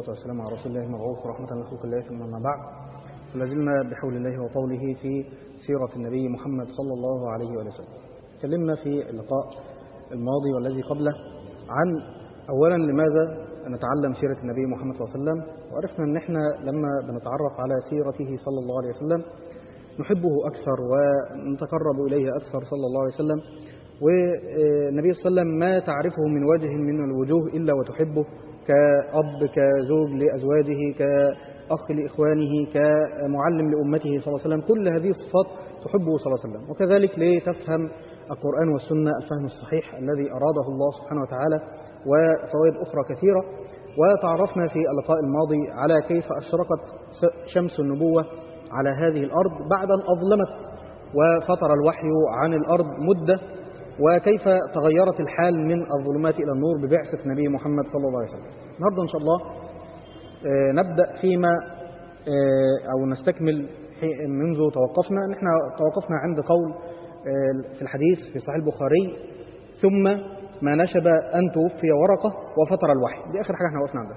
والسلام على رسول الله المبعوث ورحمة لخلق الله ثم أما بعد فلازلنا بحول الله وطوله في سيرة النبي محمد صلى الله عليه وسلم تكلمنا في اللقاء الماضي والذي قبله عن أولا لماذا نتعلم سيرة النبي محمد صلى الله عليه وسلم وعرفنا أن احنا لما بنتعرف على سيرته صلى الله عليه وسلم نحبه أكثر ونتقرب إليه أكثر صلى الله عليه وسلم والنبي صلى الله عليه وسلم ما تعرفه من وجه من الوجوه إلا وتحبه كأب كزوج لأزواجه كأخ لإخوانه كمعلم لأمته صلى الله عليه وسلم كل هذه الصفات تحبه صلى الله عليه وسلم وكذلك لتفهم القرآن والسنة الفهم الصحيح الذي أراده الله سبحانه وتعالى وفوائد أخرى كثيرة وتعرفنا في اللقاء الماضي على كيف أشرقت شمس النبوة على هذه الأرض بعد أن أظلمت وفتر الوحي عن الأرض مدة وكيف تغيرت الحال من الظلمات إلى النور ببعثة النبي محمد صلى الله عليه وسلم النهاردة إن شاء الله نبدأ فيما أو نستكمل منذ توقفنا نحن توقفنا عند قول في الحديث في صحيح البخاري ثم ما نشب أن توفي ورقة وفتر الوحي دي آخر حاجة احنا وقفنا عندها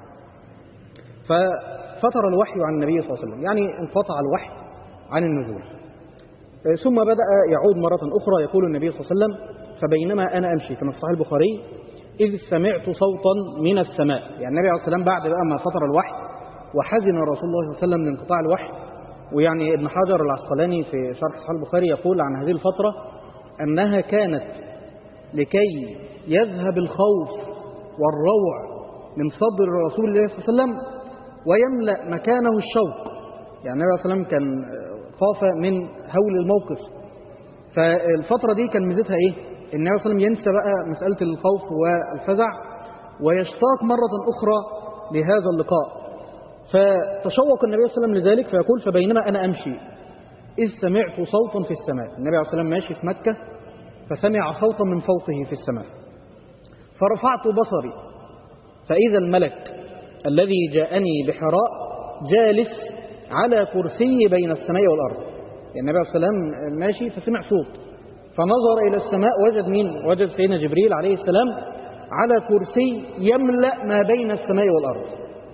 ففتر الوحي عن النبي صلى الله عليه وسلم يعني انقطع الوحي عن النزول ثم بدأ يعود مرة أخرى يقول النبي صلى الله عليه وسلم فبينما أنا أمشي كما في صحيح البخاري إذ سمعت صوتا من السماء يعني النبي عليه الصلاة والسلام بعد بقى ما فتر الوحي وحزن رسول الله صلى الله عليه وسلم لانقطاع الوحي ويعني ابن حجر العسقلاني في شرح صحيح البخاري يقول عن هذه الفترة أنها كانت لكي يذهب الخوف والروع من صدر رسول الله صلى الله عليه وسلم ويملأ مكانه الشوق يعني النبي صلى الله عليه وسلم كان خاف من هول الموقف فالفترة دي كان ميزتها ايه النبي صلى الله عليه وسلم ينسى بقى مسألة الخوف والفزع ويشتاق مرة أخرى لهذا اللقاء فتشوق النبي صلى الله عليه وسلم لذلك فيقول فبينما أنا أمشي إذ سمعت صوتا في السماء النبي عليه الصلاة والسلام ماشي في مكة فسمع صوتا من فوقه في السماء فرفعت بصري فإذا الملك الذي جاءني بحراء جالس على كرسي بين السماء والأرض يعني النبي عليه الصلاة والسلام ماشي فسمع صوت فنظر إلى السماء وجد مين؟ وجد سيدنا جبريل عليه السلام على كرسي يملأ ما بين السماء والأرض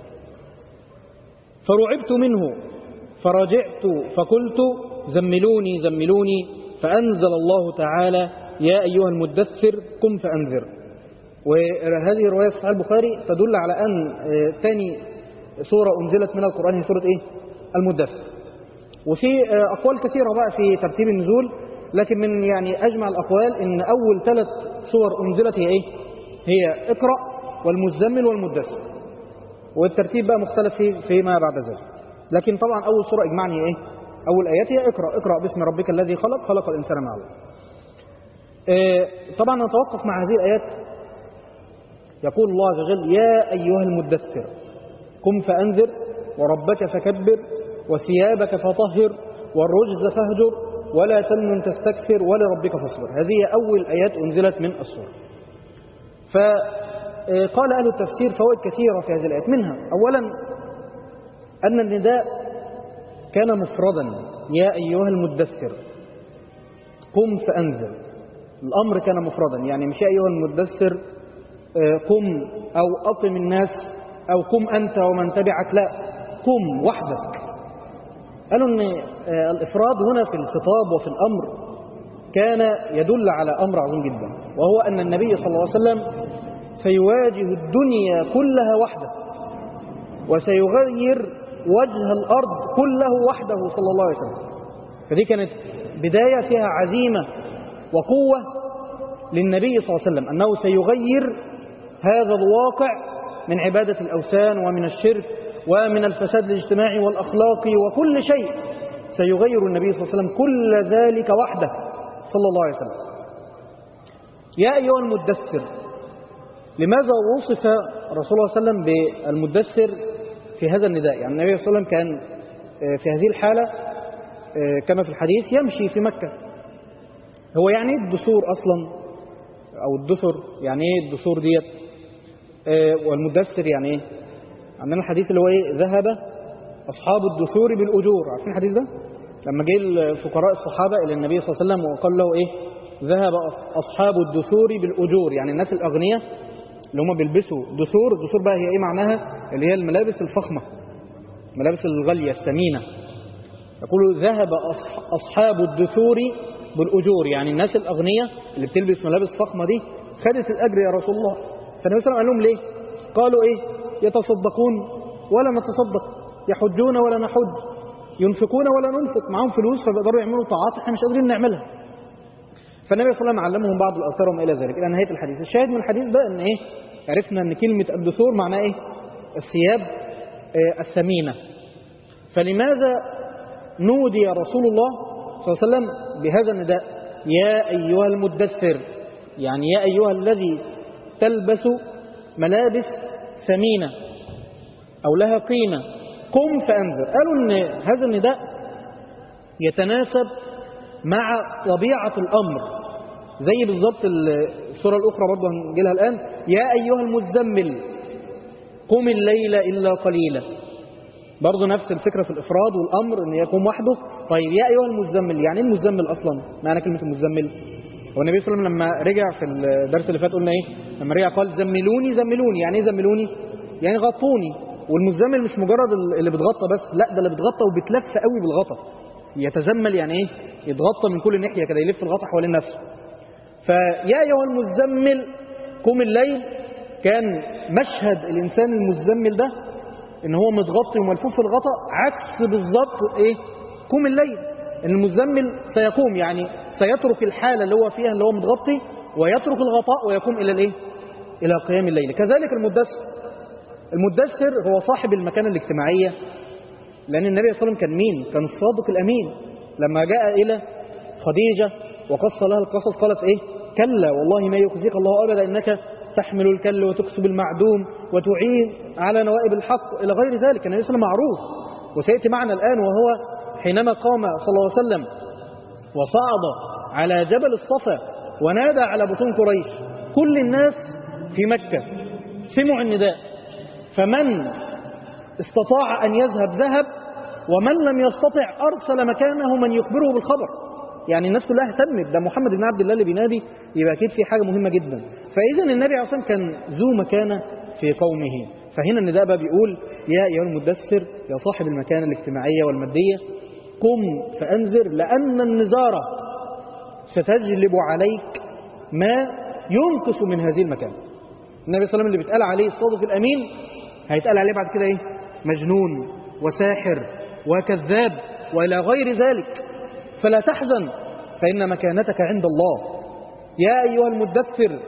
فرعبت منه فرجعت فقلت زملوني زملوني فأنزل الله تعالى يا أيها المدثر قم فأنذر وهذه الرواية في صحيح البخاري تدل على أن ثاني سورة أنزلت من القرآن هي سورة إيه؟ المدثر وفي أقوال كثيرة بقى في ترتيب النزول لكن من يعني أجمع الأقوال إن أول ثلاث سور أنزلت هي إيه؟ هي اقرأ والمزمل والمدثر والترتيب بقى مختلف في فيما بعد ذلك لكن طبعا أول سورة إجماعا هي إيه؟ أول آيات هي اقرأ اقرأ باسم ربك الذي خلق خلق الإنسان من علق طبعا نتوقف مع هذه الآيات يقول الله عز وجل يا أيها المدثر قم فأنذر وربك فكبر وثيابك فطهر والرجز فاهجر ولا تمنن تستكثر ولربك فاصبر هذه أول آيات أنزلت من السورة فقال أهل التفسير فوائد كثيرة في هذه الآيات منها أولا أن النداء كان مفردا يا أيها المدثر قم فأنذر الأمر كان مفردا يعني مش يا أيها المدثر قم أو أقم الناس أو قم أنت ومن تبعك لا قم وحدك قالوا أن الإفراد هنا في الخطاب وفي الأمر كان يدل على أمر عظيم جدا وهو أن النبي صلى الله عليه وسلم سيواجه الدنيا كلها وحده وسيغير وجه الأرض كله وحده صلى الله عليه وسلم فدي كانت بداية فيها عزيمة وقوة للنبي صلى الله عليه وسلم أنه سيغير هذا الواقع من عبادة الأوثان ومن الشرك ومن الفساد الاجتماعي والأخلاقي وكل شيء سيغير النبي صلى الله عليه وسلم كل ذلك وحده صلى الله عليه وسلم يا أيها المدثر لماذا وصف رسول الله صلى الله عليه وسلم بالمدثر في هذا النداء يعني النبي صلى الله عليه وسلم كان في هذه الحالة كما في الحديث يمشي في مكة هو يعني ايه الدثور أصلا أو الدثر يعني ايه الدثور ديت والمدثر يعني ايه عندنا الحديث اللي هو ايه ذهب أصحاب الدثور بالأجور عارفين الحديث ده لما جه الفقراء الصحابة إلى النبي صلى الله عليه وسلم وقال له ايه ذهب أصحاب الدثور بالأجور يعني الناس الأغنياء اللي هم بيلبسوا دثور الدثور بقى هي ايه معناها اللي هي الملابس الفخمة الملابس الغالية الثمينة يقول ذهب أصح- أصحاب الدثور بالأجور يعني الناس الأغنياء اللي بتلبس ملابس فخمة دي خدت الأجر يا رسول الله فالنبي صلى الله عليه وسلم قال لهم ليه قالوا إيه يتصدقون ولا نتصدق يحجون ولا نحج ينفقون ولا ننفق معاهم فلوس فبيقدروا يعملوا طاعات احنا مش قادرين نعملها فالنبي صلى الله عليه وسلم علمهم بعض الآثار وما إلى ذلك إلى نهاية الحديث الشاهد من الحديث ده إن إيه عرفنا إن كلمة الدثور معناها إيه الثياب آه، الثمينة فلماذا نودي رسول الله صلى الله عليه وسلم بهذا النداء يا أيها المدثر يعني يا أيها الذي تلبس ملابس ثمينة أو لها قيمة قم فأنذر قالوا أن هذا النداء يتناسب مع طبيعة الأمر زي بالضبط السورة الأخرى برضه هنجيلها الآن يا أيها المزمل قم الليل إلا قليلا برضه نفس الفكرة في الإفراد والأمر أن يقوم وحده طيب يا أيها المزمل يعني إيه المزمل أصلا معنى كلمة المزمل هو النبي صلى الله عليه وسلم لما رجع في الدرس اللي فات قلنا إيه لما رجع قال زملوني زملوني يعني إيه زملوني يعني غطوني والمزمل مش مجرد اللي بتغطى بس لا ده اللي بتغطى وبتلف قوي بالغطا يتزمل يعني ايه يتغطى من كل ناحيه كده يلف الغطا حوالين نفسه فيا ايها المزمل قم الليل كان مشهد الانسان المزمل ده ان هو متغطي وملفوف في الغطا عكس بالظبط ايه قم الليل ان المزمل سيقوم يعني سيترك الحاله اللي هو فيها اللي هو متغطي ويترك الغطاء ويقوم الى الايه الى قيام الليل كذلك المدثر المدثر هو صاحب المكانه الاجتماعيه لأن النبي صلى الله عليه وسلم كان مين؟ كان الصادق الأمين لما جاء إلى خديجة وقص لها القصص قالت إيه؟ كلا والله ما يخزيك الله أبدا إنك تحمل الكل وتكسب المعدوم وتعين على نوائب الحق إلى غير ذلك النبي صلى الله عليه وسلم معروف وسيأتي معنا الآن وهو حينما قام صلى الله عليه وسلم وصعد على جبل الصفا ونادى على بطون قريش كل الناس في مكة سمعوا النداء فمن استطاع أن يذهب ذهب ومن لم يستطع أرسل مكانه من يخبره بالخبر يعني الناس كلها اهتمت ده محمد بن عبد الله اللي بينادي يبقى أكيد في حاجة مهمة جدا فإذا النبي عليه الصلاة والسلام كان ذو مكانة في قومه فهنا النداء بقى بيقول يا أيها المدثر يا صاحب المكانة الاجتماعية والمادية قم فأنذر لأن النزارة ستجلب عليك ما ينقص من هذه المكانة النبي صلى الله عليه وسلم اللي بيتقال عليه الصادق الأمين هيتقال عليه بعد كده إيه مجنون وساحر وكذاب وإلى غير ذلك فلا تحزن فإن مكانتك عند الله يا أيها المدثر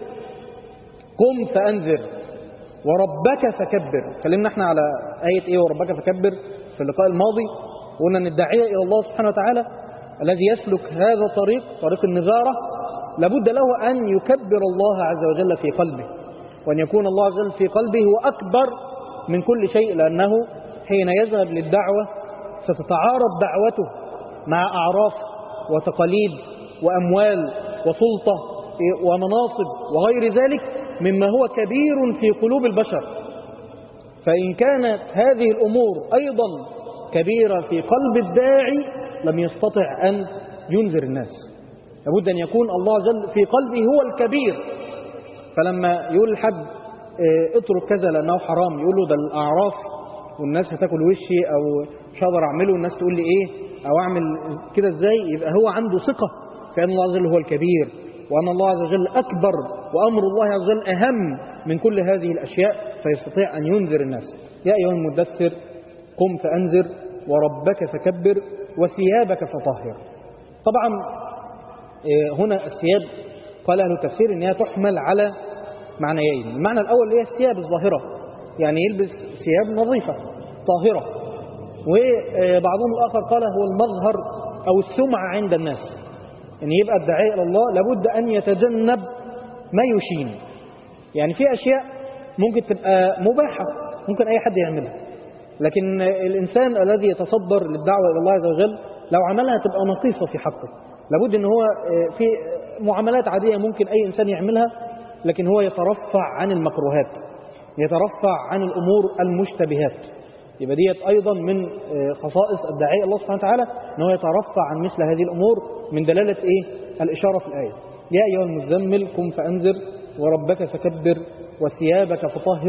قم فأنذر وربك فكبر اتكلمنا احنا على آية إيه وربك فكبر في اللقاء الماضي وقلنا أن الداعية إلى الله سبحانه وتعالى الذي يسلك هذا الطريق طريق النذارة لابد له أن يكبر الله عز وجل في قلبه وأن يكون الله عز وجل في قلبه هو أكبر من كل شيء لأنه حين يذهب للدعوة ستتعارض دعوته مع أعراف وتقاليد وأموال وسلطة ومناصب وغير ذلك مما هو كبير في قلوب البشر فإن كانت هذه الأمور أيضا كبيرة في قلب الداعي لم يستطع أن ينذر الناس لابد أن يكون الله جل في قلبه هو الكبير فلما يقول لحد اترك كذا لأنه حرام يقول له ده الأعراف والناس هتاكل وشي أو مش هقدر أعمله والناس تقول لي إيه أو أعمل كده إزاي يبقى هو عنده ثقة في أن الله عز وجل هو الكبير وأن الله عز وجل أكبر وأمر الله عز وجل أهم من كل هذه الأشياء فيستطيع أن ينذر الناس يا أيها المدثر قم فأنذر وربك فكبر وثيابك فطهر طبعا هنا الثياب قال أهل التفسير إنها تحمل على معنيين المعنى الأول اللي هي الثياب الظاهرة يعني يلبس ثياب نظيفة طاهرة وبعضهم الآخر قال هو المظهر أو السمعة عند الناس أن يبقى الداعي إلى الله لابد أن يتجنب ما يشين يعني في أشياء ممكن تبقى مباحة ممكن أي حد يعملها لكن الإنسان الذي يتصدر للدعوة إلى الله عز وجل لو عملها تبقى نقيصة في حقه لابد أن هو في معاملات عادية ممكن أي إنسان يعملها لكن هو يترفع عن المكروهات يترفع عن الأمور المشتبهات يبقى ديت أيضا من خصائص الداعية الله سبحانه وتعالى أنه يترفع عن مثل هذه الأمور من دلالة إيه؟ الإشارة في الآية يا أيها المزمل قم فأنذر وربك فكبر وثيابك فطهر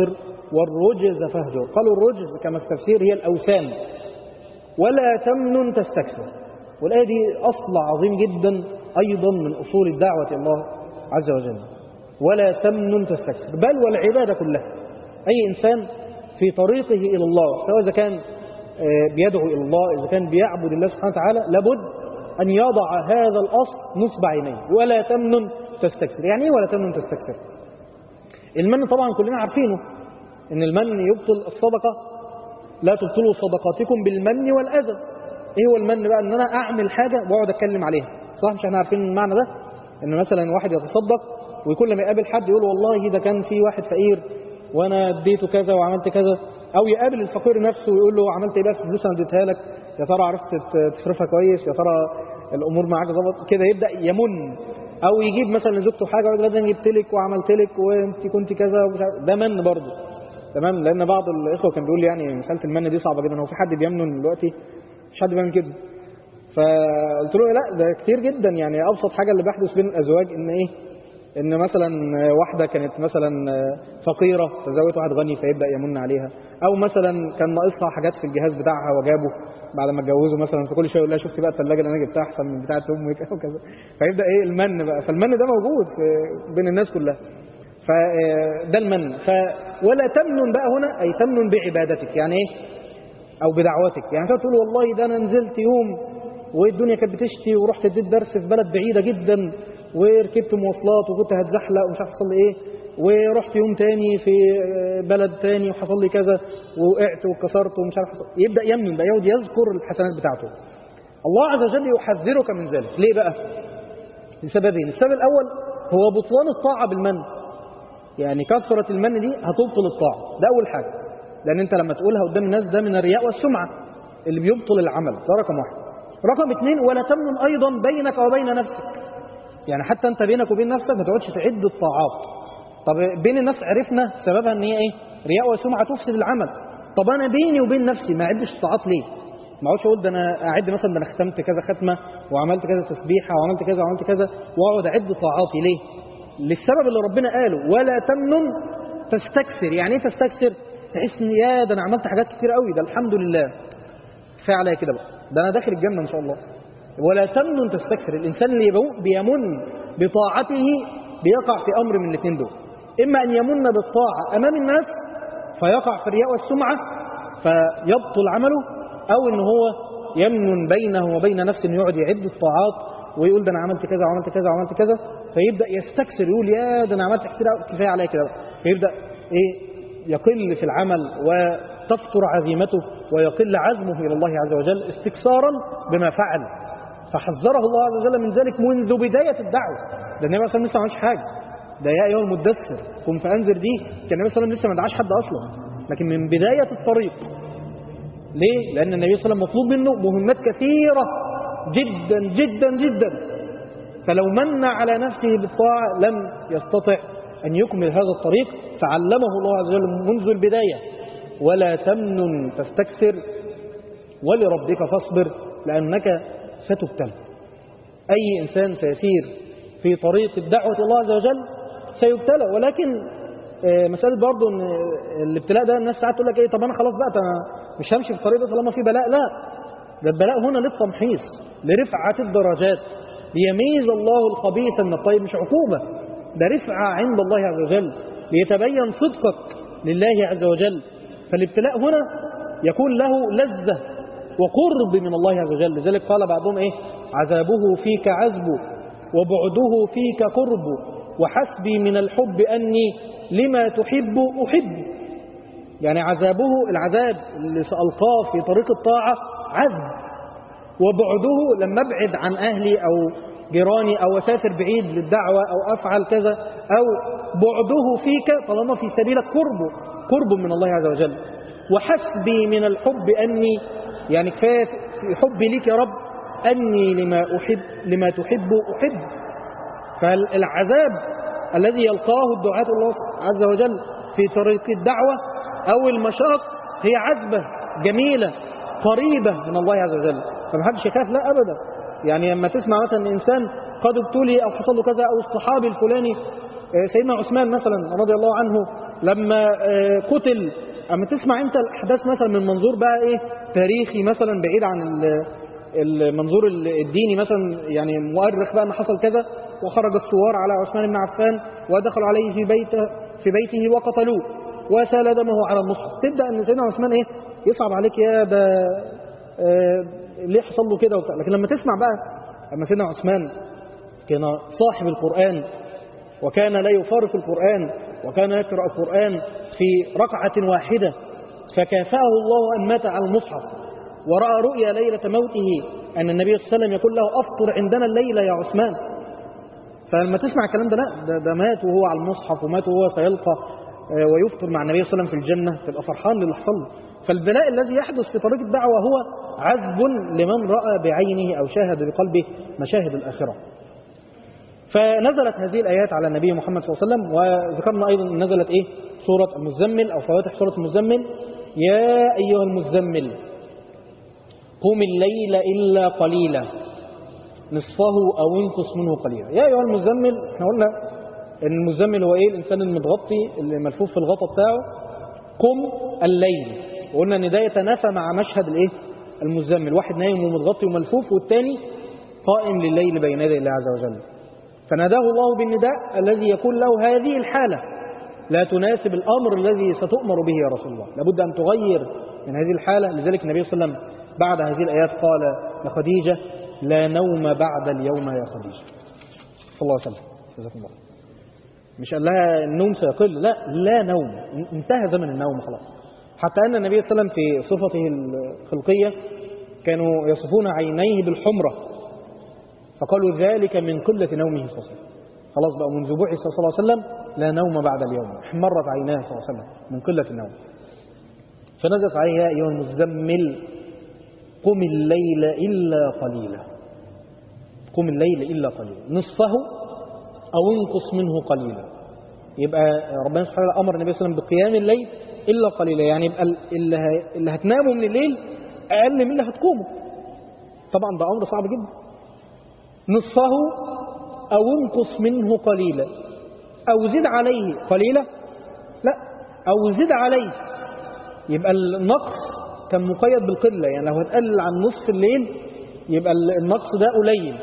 والرجز فاهجر قالوا الرجز كما في التفسير هي الأوثان ولا تمنن تستكثر والآية دي أصل عظيم جدا أيضا من أصول الدعوة إلى الله عز وجل ولا تمنن تستكثر بل والعبادة كلها أي إنسان في طريقه إلى الله سواء إذا كان آه، بيدعو إلى الله إذا كان بيعبد الله سبحانه وتعالى لابد أن يضع هذا الأصل نصب عينيه ولا تمنن تستكثر يعني إيه ولا تمنن تستكثر المن طبعا كلنا عارفينه إن المن يبطل الصدقة لا تبطلوا صدقاتكم بالمن والأذى إيه هو المن بقى إن أنا أعمل حاجة وأقعد أتكلم عليها صح مش احنا عارفين المعنى ده إن مثلا واحد يتصدق وكل ما يقابل حد يقول والله ده كان في واحد فقير وأنا اديته كذا وعملت كذا أو يقابل الفقير نفسه ويقول له عملت إيه بقى في الفلوس أنا اديتها لك يا ترى عرفت ت- تصرفها كويس يا ترى الأمور معاك ظبط كده يبدأ يمن أو يجيب مثلا لزوجته حاجة ويقول لها ده أنا جبت لك وعملت لك وأنت كنت كذا ومش عارف ده من برضه تمام لأن بعض الإخوة كان بيقول لي يعني مسألة المن دي صعبة جدا هو في حد بيمنن دلوقتي مش حد بيعمل كده فقلت له لا ده كتير جدا يعني ابسط حاجه اللي بيحدث بين الازواج ان ايه ان مثلا واحده كانت مثلا فقيره تزوجت واحد غني فيبدا يمن عليها او مثلا كان ناقصها حاجات في الجهاز بتاعها وجابه بعد ما اتجوزوا مثلا فكل شويه يقول لها شفت بقى الثلاجه اللي انا جبتها احسن من بتاعه امك او كذا فيبدا ايه المن بقى فالمن ده موجود في بين الناس كلها فده المن ف ولا تمنن بقى هنا اي تمنن بعبادتك يعني ايه او بدعوتك يعني كانت تقول والله ده انا نزلت يوم والدنيا كانت بتشتي ورحت اديت درس في بلد بعيده جدا وركبت مواصلات وكنت هتزحلق ومش عارف حصل لي ايه ورحت يوم تاني في بلد تاني وحصل لي كذا ووقعت واتكسرت ومش عارف حصل يبدا يمن بقى يقعد يذكر الحسنات بتاعته الله عز وجل يحذرك من ذلك ليه بقى لسببين السبب الاول هو بطلان الطاعه بالمن يعني كثره المن دي هتبطل الطاعه ده اول حاجه لان انت لما تقولها قدام الناس ده من الرياء والسمعه اللي بيبطل العمل ده رقم واحد رقم اثنين ولا تمنن ايضا بينك وبين نفسك يعني حتى انت بينك وبين نفسك ما تقعدش تعد الطاعات طب بين الناس عرفنا سببها ان هي ايه رياء وسمعه تفسد العمل طب انا بيني وبين نفسي ما اعدش الطاعات ليه ما اقعدش اقول ده انا اعد مثلا ده انا ختمت كذا ختمه وعملت كذا تسبيحه وعملت كذا وعملت كذا واقعد اعد طاعاتي ليه للسبب اللي ربنا قاله ولا تمنن تستكثر يعني ايه تستكثر تحس ان يا ده انا عملت حاجات كتير قوي ده الحمد لله كفايه عليا كده بقى ده انا داخل الجنه ان شاء الله ولا تمنن تستكثر الانسان اللي يبو- بيمن بطاعته بيقع في امر من الاثنين دول اما ان يمن بالطاعه امام الناس فيقع في الرياء والسمعه فيبطل عمله او ان هو يمن بينه وبين نفسه انه يقعد يعد الطاعات ويقول ده انا عملت كذا وعملت كذا وعملت كذا فيبدا يستكثر يقول يا ده انا عملت كتير أوي، كفايه عليا كده بقى. فيبدا ايه يقل في العمل وتفتر عزيمته ويقل عزمه الى الله عز وجل استكثارا بما فعل فحذره الله عز وجل من ذلك منذ بدايه الدعوه ده النبي صلى الله عليه وسلم لسه ما عملش حاجه ده يا ايها المدثر قم فانذر دي كان النبي صلى الله عليه وسلم لسه ما دعاش حد اصلا لكن من بدايه الطريق ليه؟ لأن النبي صلى الله عليه وسلم مطلوب منه مهمات كثيرة جدا جدا جدا فلو من على نفسه بالطاعة لم يستطع أن يكمل هذا الطريق فعلمه الله عز وجل منذ البداية ولا تمنن تستكثر ولربك فاصبر لأنك ستبتلى أي إنسان سيسير في طريق الدعوة الله عز وجل سيبتلى ولكن آه، مسألة برضه إن الابتلاء ده الناس ساعات تقول لك إيه طب أنا خلاص بقى أنا مش همشي في الطريق ده طالما في بلاء لا ده البلاء هنا للتمحيص لرفعة الدرجات ليميز الله الخبيث من الطيب مش عقوبة ده رفعة عند الله عز وجل ليتبين صدقك لله عز وجل فالابتلاء هنا يكون له لذة وقرب من الله عز وجل لذلك قال بعضهم إيه عذابه فيك عذب وبعده فيك قرب وحسبي من الحب أني لما تحب أحب يعني عذابه العذاب اللي سألقاه في طريق الطاعة عذب وبعده لما ابعد عن أهلي أو جيراني أو أسافر بعيد للدعوة أو أفعل كذا أو بعده فيك طالما في سبيلك قرب قرب من الله عز وجل وحسبي من الحب أني يعني كفاية في حبي ليك يا رب أني لما أحب لما تحب أحب فالعذاب الذي يلقاه الدعاة الله عز وجل في طريق الدعوة أو المشاق هي عذبة جميلة قريبة من الله عز وجل فما حدش يخاف لا أبدا يعني لما تسمع مثلا إن إنسان قد ابتلي أو حصل له كذا أو الصحابي الفلاني آه، سيدنا عثمان مثلا رضي الله عنه لما آه، قتل اما تسمع انت الاحداث مثلا من منظور بقى ايه تاريخي مثلا بعيد عن ال- المنظور ال- الديني مثلا يعني مؤرخ بقى ان حصل كذا وخرج الثوار على عثمان بن عفان ودخلوا عليه في بيته في بيته وقتلوه وسال دمه على المصحف تبدا ان سيدنا عثمان ايه يصعب عليك يا ده آه، ليه حصل له كده وبتاع لكن لما تسمع بقى اما سيدنا عثمان كان صاحب القرآن وكان لا يفارق القرآن وكان يقرأ القرآن في ركعة واحدة فكافأه الله أن مات على المصحف ورأى رؤيا ليلة موته أن النبي صلى الله عليه وسلم يقول له أفطر عندنا الليلة يا عثمان فلما تسمع الكلام ده لا ده, ده مات وهو على المصحف ومات وهو سيلقى آه، ويفطر مع النبي صلى الله عليه وسلم في الجنة تبقى فرحان للي حصل له فالبلاء الذي يحدث في طريق الدعوة هو عذب لمن رأى بعينه أو شاهد بقلبه مشاهد الآخرة فنزلت هذه الآيات على النبي محمد صلى الله عليه وسلم وذكرنا أيضا أن نزلت إيه سورة المزمل أو فواتح سورة المزمل يا أيها المزمل قم الليل إلا قليلا نصفه أو انقص منه قليلا يا أيها المزمل احنا قلنا ان المزمل هو ايه الانسان المتغطي اللي ملفوف في الغطاء بتاعه قم الليل وقلنا ان ده يتنافى مع مشهد الايه المزمل واحد نايم ومتغطي وملفوف والتاني قائم لليل بين يدي الله عز وجل فناداه الله بالنداء الذي يكون له هذه الحالة لا تناسب الأمر الذي ستؤمر به يا رسول الله لابد أن تغير من هذه الحالة لذلك النبي صلى الله عليه وسلم بعد هذه الآيات قال لخديجة لا نوم بعد اليوم يا خديجة صلى الله عليه وسلم جزاكم الله مش قال لها النوم سيقل لا لا نوم انتهى زمن النوم خلاص حتى أن النبي صلى الله عليه وسلم في صفته الخلقية كانوا يصفون عينيه بالحمرة فقالوا ذلك من قلة نومه صلى الله عليه وسلم خلاص بقى منذ بعث صلى الله عليه وسلم لا نوم بعد اليوم احمرت عيناه صلى الله عليه وسلم من قلة النوم فنزلت عليه يا أيها المزمل قم الليل إلا قليلا قم الليل إلا قليلا نصفه أو انقص منه قليلا يبقى ربنا سبحانه وتعالى أمر النبي صلى الله عليه وسلم بقيام الليل إلا قليلا يعني يبقى اللي, ه- اللي هتناموا من الليل أقل من اللي هتقوموا طبعا ده أمر صعب جدا نصفه أو انقص منه قليلا أو زد عليه قليلا لا أو زد عليه يبقى النقص كان مقيد بالقلة يعني لو هتقلل عن نصف الليل يبقى النقص ده قليل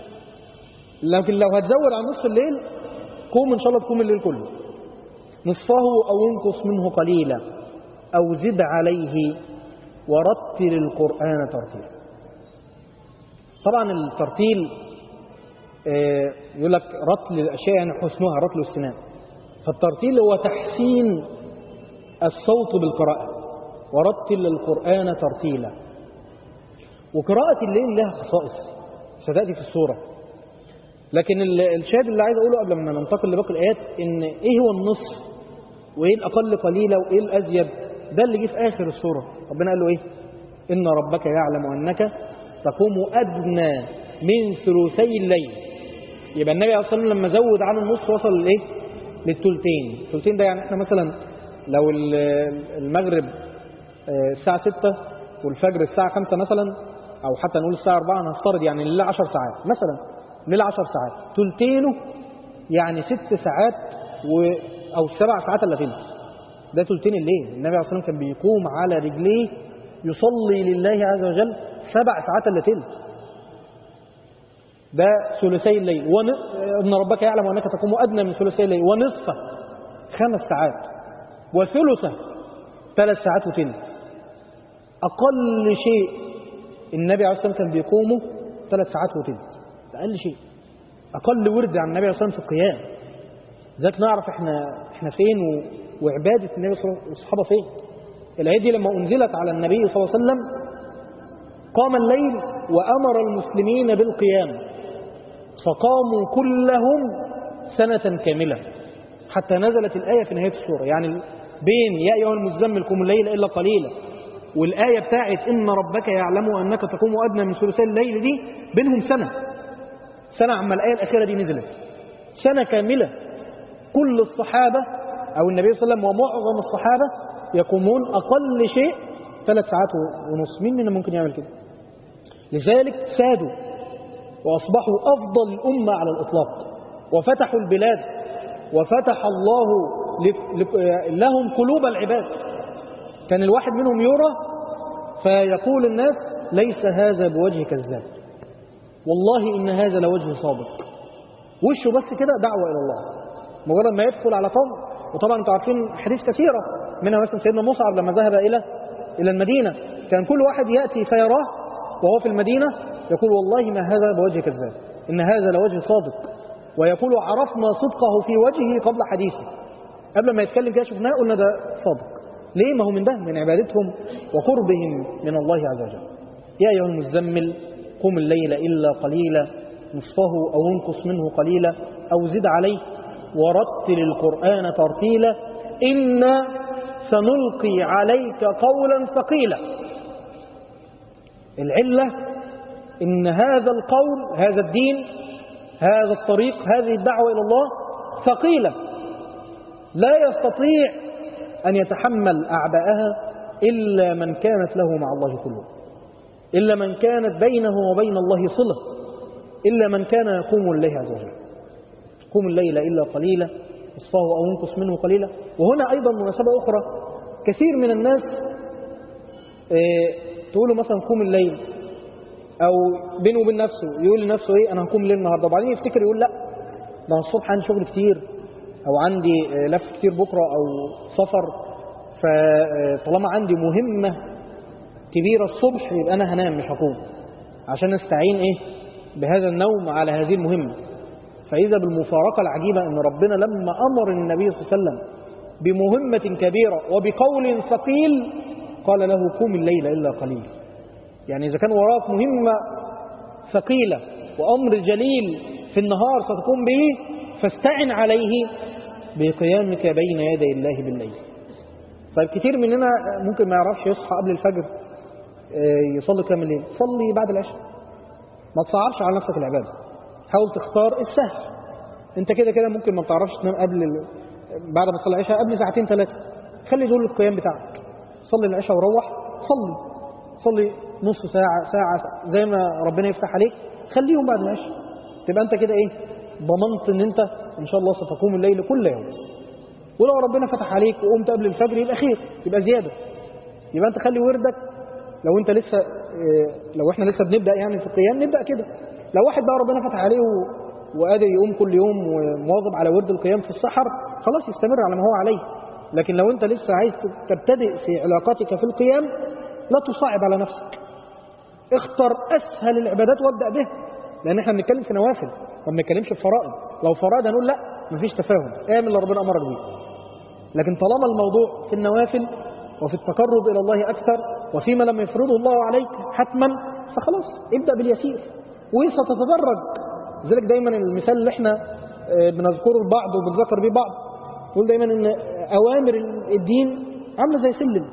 لكن لو هتزود عن نصف الليل قوم إن شاء الله تقوم الليل كله نصفه أو انقص منه قليلا أو زد عليه ورتل القرآن ترتيلا طبعا الترتيل آه، يقول لك رتل الأشياء يعني حسنها رتل السنان فالترتيل هو تحسين الصوت بالقراءة ورتل القرآن ترتيلا وقراءة الليل لها خصائص ستأتي في السورة لكن ال- الشاهد اللي عايز أقوله قبل ما ننتقل لباقي الآيات إن إيه هو النصف وإيه الأقل قليلا وإيه الأزيد ده اللي جه في آخر السورة ربنا قال له إيه إن ربك يعلم أنك تقوم أدنى من ثلثي الليل يبقى النبي عليه الصلاة والسلام لما زود عن النصف وصل لإيه للثلثين الثلثين ده يعني إحنا مثلا لو ال- المغرب آه، الساعة 6 والفجر الساعة 5 مثلا أو حتى نقول الساعة 4 هنفترض يعني الليل 10 ساعات مثلا الليل 10 ساعات ثلثينه يعني ست ساعات و أو سبع ساعات إلا ثلث ده ثلثين الليل النبي عليه الصلاة والسلام كان بيقوم على رجليه يصلي لله عز وجل سبع ساعات إلا ثلث ده ثلثي الليل ون... إن ربك يعلم أنك تقوم أدنى من ثلثي الليل ونصفه خمس ساعات وثلثه ثلاث ساعات وثلث أقل شيء النبي عليه الصلاة والسلام كان بيقومه ثلاث ساعات وثلث ده أقل شيء أقل ورد عن النبي عليه الصلاة والسلام في القيام ذاك نعرف احنا احنا فين و... وعبادة النبي صلى الله عليه وسلم والصحابة فين الآية دي لما أنزلت على النبي صلى الله عليه وسلم قام الليل وأمر المسلمين بالقيام فقاموا كلهم سنة كاملة حتى نزلت الآية في نهاية السورة يعني بين يا أيها المزمل قم الليل إلا قليلا والآية بتاعت إن ربك يعلم أنك تقوم أدنى من ثلثي الليل دي بينهم سنة سنة عما الآية الأخيرة دي نزلت سنة كاملة كل الصحابة أو النبي صلى الله عليه وسلم ومعظم الصحابة يقومون أقل شيء ثلاث ساعات ونص مين منا ممكن يعمل كده لذلك سادوا وأصبحوا أفضل الأمة على الإطلاق وفتحوا البلاد وفتح الله ل- ل- لهم قلوب العباد كان الواحد منهم يرى فيقول الناس ليس هذا بوجه كذاب والله إن هذا لوجه صادق وشه بس كده دعوة إلى الله مجرد ما يدخل على قوم وطبعا انتوا عارفين حديث كثيرة منها مثلا سيدنا مصعب لما ذهب إلى إلى المدينة كان كل واحد يأتي فيراه وهو في المدينة يقول والله ما هذا بوجه كذاب إن هذا لوجه صادق ويقول عرفنا صدقه في وجهه قبل حديثه قبل ما يتكلم كده شفناه قلنا ده صادق ليه ما هو من ده من عبادتهم وقربهم من الله عز وجل يا أيها المزمل قم الليل إلا قليلا نصفه أو انقص منه قليلا أو زد عليه ورتل القرآن ترتيلا إنا سنلقي عليك قولا ثقيلا العلة إن هذا القول هذا الدين هذا الطريق هذه الدعوة إلى الله ثقيلة لا يستطيع أن يتحمل أعباءها إلا من كانت له مع الله قلوب إلا من كانت بينه وبين الله صلة إلا من كان يقوم الليل عز وجل قوم الليل إلا قليلا نصفه أو انقص منه قليلا وهنا أيضا مناسبة أخرى كثير من الناس آه، تقولوا مثلا قوم الليل أو بينه وبين نفسه يقول لنفسه إيه أنا هقوم الليل النهاردة وبعدين يفتكر يقول لا ده أنا الصبح عندي شغل كتير أو عندي آه، لف كتير بكرة أو سفر فطالما عندي مهمة كبيرة الصبح يبقى أنا هنام مش هقوم عشان استعين إيه بهذا النوم على هذه المهمة فإذا بالمفارقة العجيبة أن ربنا لما أمر النبي صلى الله عليه وسلم بمهمة كبيرة وبقول ثقيل قال له قوم الليل إلا قليل يعني إذا كان وراك مهمة ثقيلة وأمر جليل في النهار ستقوم به فاستعن عليه بقيامك بين يدي الله بالليل طيب كتير مننا ممكن ما يعرفش يصحى قبل الفجر آه، يصلي قيام الليل صلي بعد العشاء ما تصعبش على نفسك العبادة حاول تختار السهل انت كده كده ممكن ما بتعرفش تنام قبل ال... بعد ما تصلي العشاء قبل ساعتين ثلاثة خلي دول القيام بتاعك صلي العشاء وروح صلي صلي نص ساعة ساعة زي ما ربنا يفتح عليك خليهم بعد العشاء تبقى انت كده ايه ضمنت ان انت ان شاء الله ستقوم الليل كل يوم ولو ربنا فتح عليك وقمت قبل الفجر يبقى خير يبقى زيادة يبقى انت خلي وردك لو انت لسه اه، لو احنا لسه بنبدأ يعني في القيام نبدأ كده لو واحد بقى ربنا فتح عليه و- وقادر يقوم كل يوم ومواظب على ورد القيام في السحر خلاص يستمر على ما هو عليه لكن لو انت لسه عايز تبتدئ في علاقتك في القيام لا تصعب على نفسك اختر اسهل العبادات وابدا به لان احنا بنتكلم في نوافل ما بنتكلمش في فرائض لو فرائض هنقول لا مفيش تفاهم اعمل اللي ربنا امرك بيه لكن طالما الموضوع في النوافل وفي التقرب الى الله اكثر وفيما لم يفرضه الله عليك حتما فخلاص ابدا باليسير وستتدرج لذلك دايما المثال اللي احنا آه، بنذكره لبعض وبنذكر بيه بعض نقول دايما ان اوامر الدين عامله زي سلم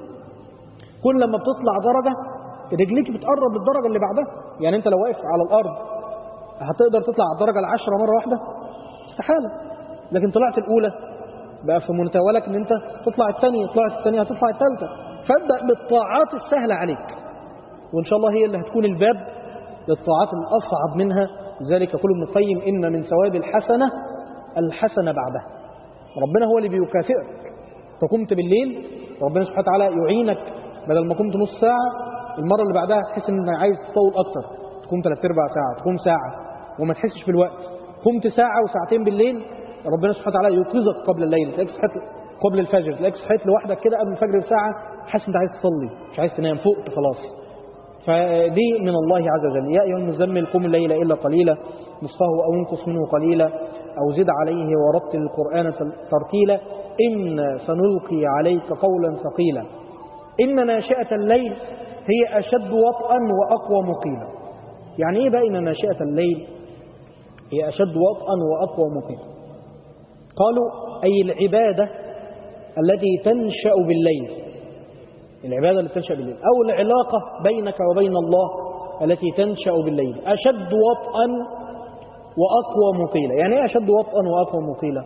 كل لما بتطلع درجه رجليك بتقرب للدرجه اللي بعدها يعني انت لو واقف على الارض هتقدر تطلع على الدرجه العشره مره واحده استحاله لكن طلعت الاولى بقى في منتولك ان انت تطلع الثانيه طلعت الثانيه هتطلع الثالثه فابدا بالطاعات السهله عليك وان شاء الله هي اللي هتكون الباب للطاعات الاصعب منها لذلك يقول ابن القيم ان من ثواب الحسنه الحسنه بعدها ربنا هو اللي بيكافئك انت قمت بالليل ربنا سبحانه وتعالى يعينك بدل ما قمت نص ساعه المره اللي بعدها تحس انك عايز تطول اكتر تقوم ثلاث ارباع ساعه تقوم ساعه وما تحسش بالوقت قمت ساعه وساعتين بالليل ربنا سبحانه وتعالى يوقظك قبل الليل تلاقيك صحيت قبل الفجر تلاقيك صحيت لوحدك كده قبل الفجر بساعه حاسس انت عايز تصلي مش عايز تنام فوقت خلاص فدي من الله عز وجل يا أيها المزمل قم الليل إلا قليلا نصفه أو انقص منه قليلا أو زد عليه ورتل القرآن ترتيلا إن سنلقي عليك قولا ثقيلا إن ناشئة الليل هي أشد وطئا وأقوى مقيلا يعني إيه بقى إن ناشئة الليل هي أشد وطئا وأقوى مقيلا قالوا أي العبادة التي تنشأ بالليل العبادة التي تنشأ بالليل أو العلاقة بينك وبين الله التي تنشأ بالليل أشد وطئا وأقوى مقيلة يعني إيه أشد وطئا وأقوى مقيلة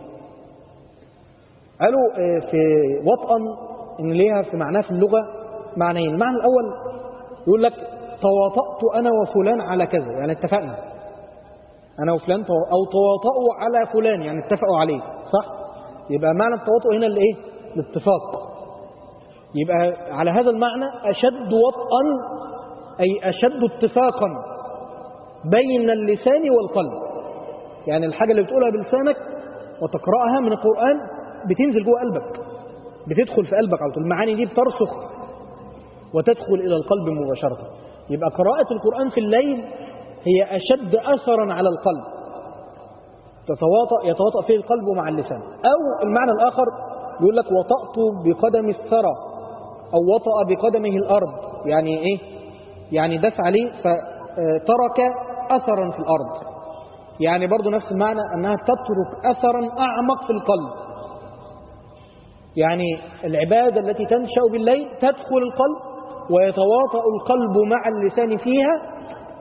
قالوا آه، في وطئا إن ليها في معناه في اللغة معنيين المعنى الأول يقول لك تواطأت أنا وفلان على كذا يعني اتفقنا أنا وفلان تو- أو تواطؤوا على فلان يعني اتفقوا عليه صح يبقى معنى التواطؤ هنا الايه الاتفاق يبقى على هذا المعنى أشد وطئا أي أشد اتفاقا بين اللسان والقلب يعني الحاجة اللي بتقولها بلسانك وتقرأها من القرآن بتنزل جوه قلبك بتدخل في قلبك على طول المعاني دي بترسخ وتدخل إلى القلب مباشرة يبقى قراءة القرآن في الليل هي أشد أثرا على القلب تتواطأ يتواطأ فيه القلب مع اللسان أو المعنى الآخر يقول لك وطأت بقدم الثرى أو وطأ بقدمه الأرض يعني إيه يعني دس عليه فترك أثرا في الأرض يعني برضو نفس المعنى أنها تترك أثرا أعمق في القلب يعني العبادة التي تنشأ بالليل تدخل القلب ويتواطأ القلب مع اللسان فيها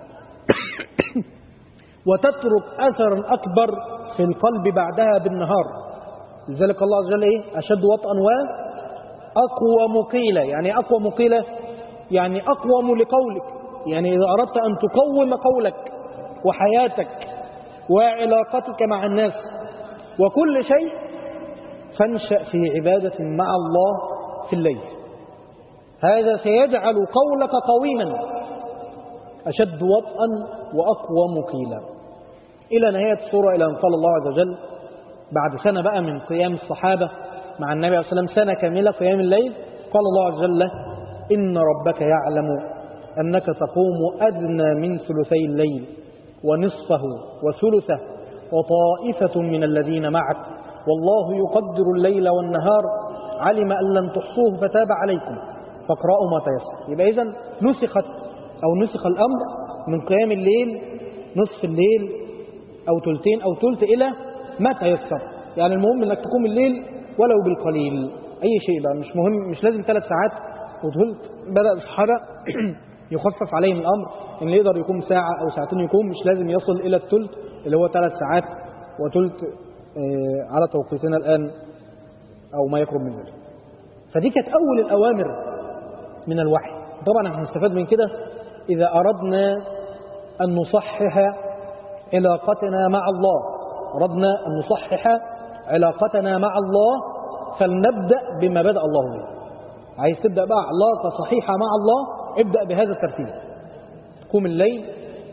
وتترك أثرا أكبر في القلب بعدها بالنهار لذلك الله عز وجل إيه؟ أشد وطئا وأقوى مقيلة يعني أقوى مقيلة يعني أقوم لقولك يعني إذا أردت أن تقوم قولك وحياتك وعلاقتك مع الناس وكل شيء فانشأ في عبادة مع الله في الليل هذا سيجعل قولك قويما أشد وطئا وأقوى مقيلا إلى نهاية السورة إلى أن قال الله عز وجل بعد سنة بقى من قيام الصحابة مع النبي عليه الصلاة والسلام سنة كاملة قيام الليل قال الله عز وجل إن ربك يعلم أنك تقوم أدنى من ثلثي الليل ونصفه وثلثه وطائفة من الذين معك والله يقدر الليل والنهار علم أن لن تحصوه فتاب عليكم فاقرأوا ما تيسر يبقى إذن نسخت أو نسخ الأمر من قيام الليل نصف الليل أو تلتين أو تلت إلى ما تيسر يعني المهم أنك تقوم الليل ولو بالقليل أي شيء بقى مش مهم مش لازم ثلاث ساعات وتلت بدأ الصحابة يخفف عليهم الأمر إن يقدر يقوم ساعة أو ساعتين يقوم مش لازم يصل إلى التلت اللي هو ثلاث ساعات وتلت على توقيتنا الآن أو ما يقرب من ذلك فدي كانت أول الأوامر من الوحي طبعا احنا هنستفاد من كده إذا أردنا أن نصحح علاقتنا مع الله أردنا أن نصحح علاقتنا مع الله فلنبدأ بما بدأ الله به عايز تبدأ بقى علاقة صحيحة مع الله ابدأ بهذا الترتيب تقوم الليل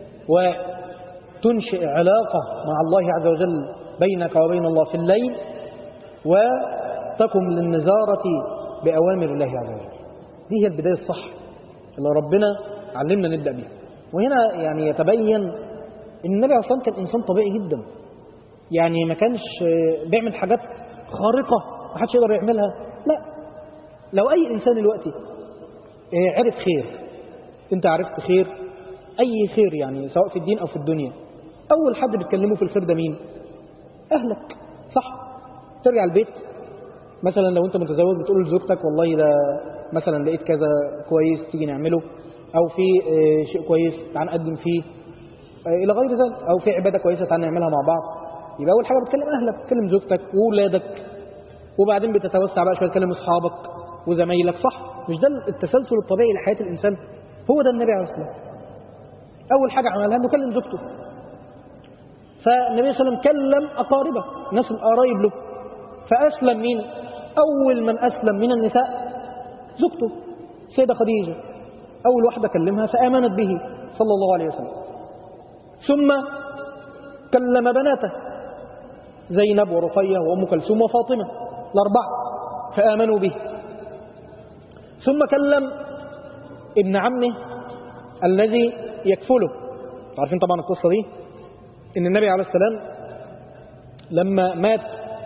وتنشئ علاقة مع الله عز وجل بينك وبين الله في الليل وتقم للنزارة بأوامر الله عز وجل دي هي البداية الصح اللي ربنا علمنا نبدأ بيها وهنا يعني يتبين ان النبي عليه الصلاة كان إنسان طبيعي جدا يعني ما كانش بيعمل حاجات خارقة ما حدش يقدر يعملها لا لو أي إنسان دلوقتي عرف خير أنت عرفت خير أي خير يعني سواء في الدين أو في الدنيا أول حد بتكلمه في الخير ده مين أهلك صح ترجع البيت مثلا لو أنت متزوج بتقول لزوجتك والله ده مثلا لقيت كذا كويس تيجي نعمله أو في شيء كويس تعال نقدم فيه إلى غير ذلك أو في عبادة كويسة تعال نعملها مع بعض يبقى أول حاجة بتكلم أهلك بتكلم زوجتك وولادك وبعدين بتتوسع بقى شوية تكلم أصحابك وزمايلك صح مش ده التسلسل الطبيعي لحياة الإنسان هو ده النبي عليه الصلاة والسلام أول حاجة عملها إنه كلم زوجته فالنبي صلى الله عليه وسلم كلم أقاربه ناس القرايب له فأسلم مين أول من أسلم من النساء زوجته سيدة خديجة أول واحدة كلمها فآمنت به صلى الله عليه وسلم ثم كلم بناته زينب ورقية وأم كلثوم وفاطمة الأربعة فآمنوا به ثم كلم ابن عمه الذي يكفله عارفين طبعا القصة دي إن النبي عليه السلام لما مات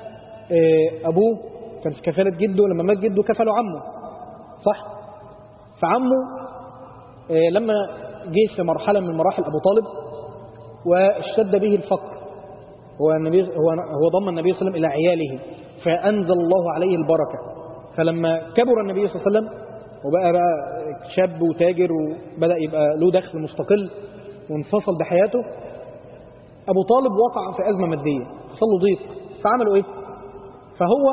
أبوه كان في كفالة جده لما مات جده كفله عمه صح فعمه لما جه في مرحلة من مراحل أبو طالب واشتد به الفقر هو النبي هو هو ضم النبي صلى الله عليه وسلم إلى عياله فأنزل الله عليه البركة فلما كبر النبي صلى الله عليه وسلم وبقى بقى شاب وتاجر وبدأ يبقى له دخل مستقل وانفصل بحياته أبو طالب وقع في أزمة مادية حصل له ضيق فعملوا إيه؟ فهو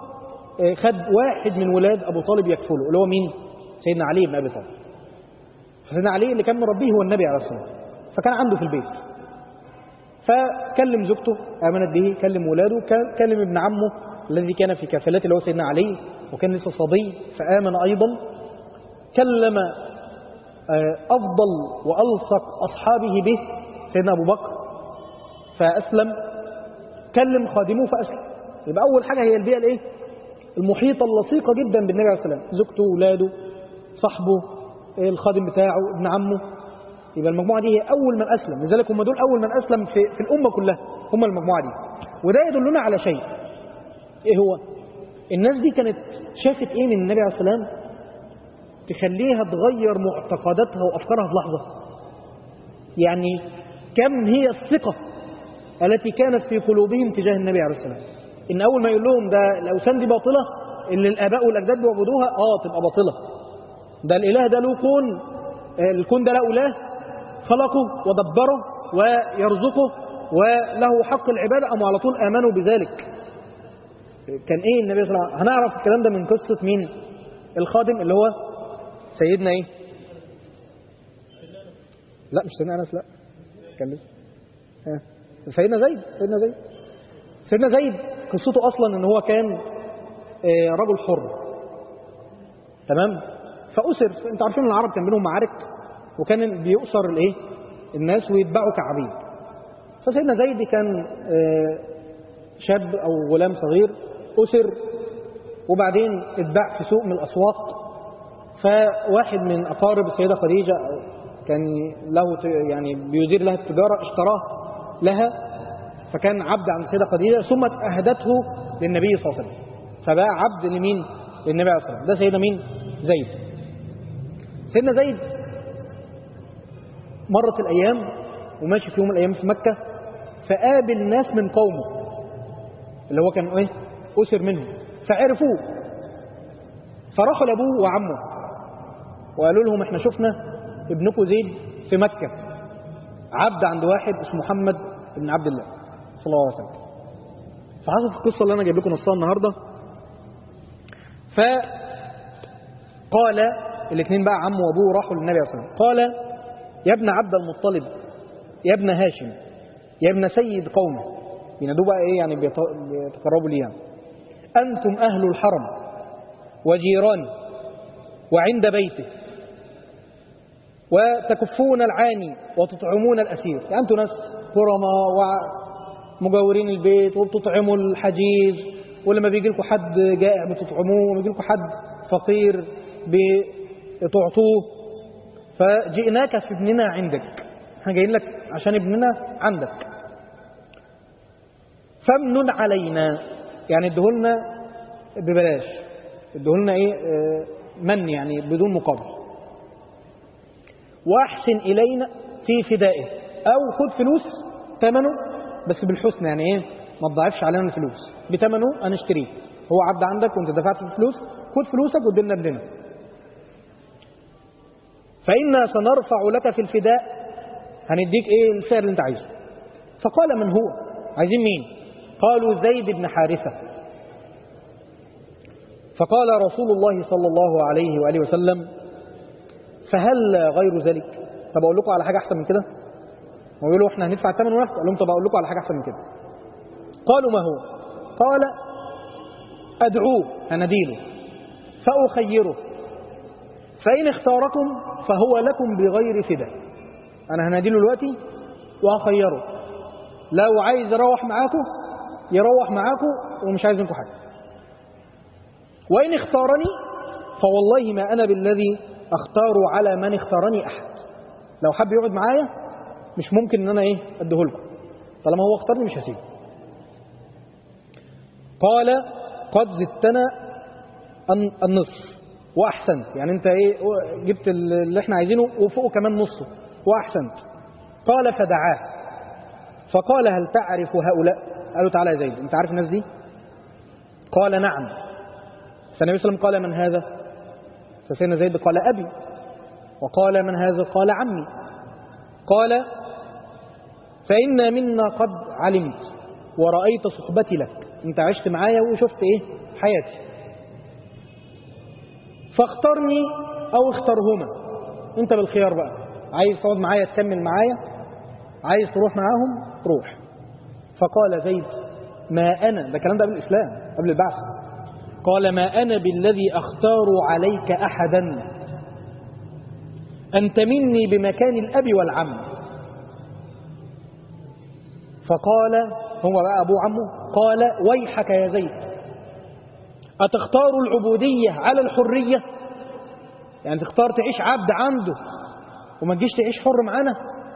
خد واحد من ولاد أبو طالب يكفله اللي هو مين؟ سيدنا علي بن أبي طالب فسيدنا علي اللي كان مربيه هو النبي عليه الصلاة والسلام فكان عنده في البيت فكلم زوجته آمنت به كلم ولاده كلم ابن عمه الذي كان في كافلته اللي هو سيدنا علي وكان لسه صبي فآمن أيضا كلم آه، أفضل وألصق أصحابه به سيدنا أبو بكر فأسلم كلم خادمه فأسلم يبقى أول حاجة هي البيئة الإيه؟ المحيطة اللصيقة جدا بالنبي عليه السلام زوجته ولاده صاحبه الخادم بتاعه ابن عمه يبقى المجموعة دي هي أول من أسلم لذلك هم دول أول من أسلم في, في الأمة كلها هم المجموعة دي وده يدلنا على شيء إيه هو الناس دي كانت شافت إيه من النبي عليه السلام تخليها تغير معتقداتها وأفكارها في لحظة يعني كم هي الثقة التي كانت في قلوبهم تجاه النبي عليه السلام إن أول ما يقول لهم ده الأوثان دي باطلة اللي الآباء والأجداد بيعبدوها آه تبقى باطلة ده الإله ده له كون الكون ده له إله خلقه ودبره ويرزقه وله حق العبادة أم على طول آمنوا بذلك كان إيه النبي صلى الله عليه وسلم هنعرف الكلام ده من قصة مين الخادم اللي هو سيدنا إيه لا مش سيدنا أنس لا كان لسه ها. سيدنا زيد سيدنا زيد سيدنا زيد قصته أصلا إن هو كان آه، رجل حر تمام فأسر انت عارفين العرب كان بينهم معارك وكان بيؤسر الايه الناس ويتباعوا كعبيد فسيدنا زيد كان آه، شاب او غلام صغير أسر وبعدين اتباع في سوق من الأسواق فواحد من أقارب السيدة خديجة كان له ت- يعني بيدير لها التجارة اشتراه لها فكان عبد عند السيدة خديجة ثم أهدته للنبي صلى الله عليه وسلم فبقى عبد لمين؟ للنبي عليه الصلاة والسلام ده سيدنا مين؟ زيد سيدنا زيد مرت الأيام وماشي في يوم من الأيام في مكة فقابل ناس من قومه اللي هو كان ايه أسر منهم فعرفوه فراحوا لأبوه وعمه وقالوا لهم احنا شفنا ابنكم زيد في مكة عبد عند واحد اسمه محمد بن عبد الله صلى الله عليه وسلم فحصلت القصة اللي أنا جايب لكم نصها النهاردة فقال الاثنين بقى عمه وابوه راحوا للنبي صلى الله عليه وسلم قال يا ابن عبد المطلب يا ابن هاشم يا ابن سيد قومه بينادوه بقى ايه يعني بيت- بيتقربوا ليه يعني انتم اهل الحرم وجيراني وعند بيته وتكفون العاني وتطعمون الاسير يعني انتم ناس كرماء ومجاورين البيت وبتطعموا الحجيج ولما بيجي لكم حد جائع بتطعموه ولما بيجي لكم حد فقير بتعطوه فجئناك في ابننا عندك احنا جايين لك عشان ابننا عندك فامنن علينا يعني ادهولنا ببلاش ادهولنا ايه آه، من يعني بدون مقابل واحسن الينا في فدائه او خد فلوس ثمنه بس بالحسن يعني ايه ما تضاعفش علينا الفلوس بثمنه هنشتريه هو عبد عندك وانت دفعت فيه فلوس خد فلوسك وادينا ابننا فإنا سنرفع لك في الفداء هنديك ايه السعر اللي انت عايزه فقال من هو عايزين مين قالوا زيد بن حارثة فقال رسول الله صلى الله عليه وآله وسلم فهل غير ذلك طب أقول لكم على حاجة أحسن من كده ويقولوا احنا هندفع الثمن وناخد قال لهم طب أقول لكم على حاجة أحسن من كده قالوا ما هو قال أدعوه أنديله فأخيره فإن اختاركم فهو لكم بغير فداء أنا هناديله دلوقتي وهخيره لو عايز يروح معاكم يروح معاكم ومش عايز منكم حاجة وإن اختارني فوالله ما أنا بالذي أختار على من اختارني أحد لو حب يقعد معايا مش ممكن ان انا ايه اديهولكم طالما هو اختارني مش هسيبه قال قد زدتنا الن- النصف واحسنت يعني انت ايه جبت اللي احنا عايزينه وفوقه كمان نصه واحسنت قال فدعاه فقال هل تعرف هؤلاء قالوا تعالى يا زيد انت عارف الناس دي قال نعم فالنبي صلى الله عليه وسلم قال من هذا فسيدنا زيد قال ابي وقال من هذا قال عمي قال فإن منا قد علمت ورأيت صحبتي لك انت عشت معايا وشفت ايه حياتي فاخترني او اخترهما انت بالخيار بقى عايز تقعد معايا تكمل معايا عايز تروح معاهم روح فقال زيد ما أنا ده الكلام ده قبل الإسلام قبل البعث قال ما أنا بالذي أختار عليك أحدا أنت مني بمكان الأب والعم فقال هو بقى أبو عمه قال ويحك يا زيد أتختار العبودية على الحرية يعني تختار تعيش عبد عنده وما تجيش تعيش حر معانا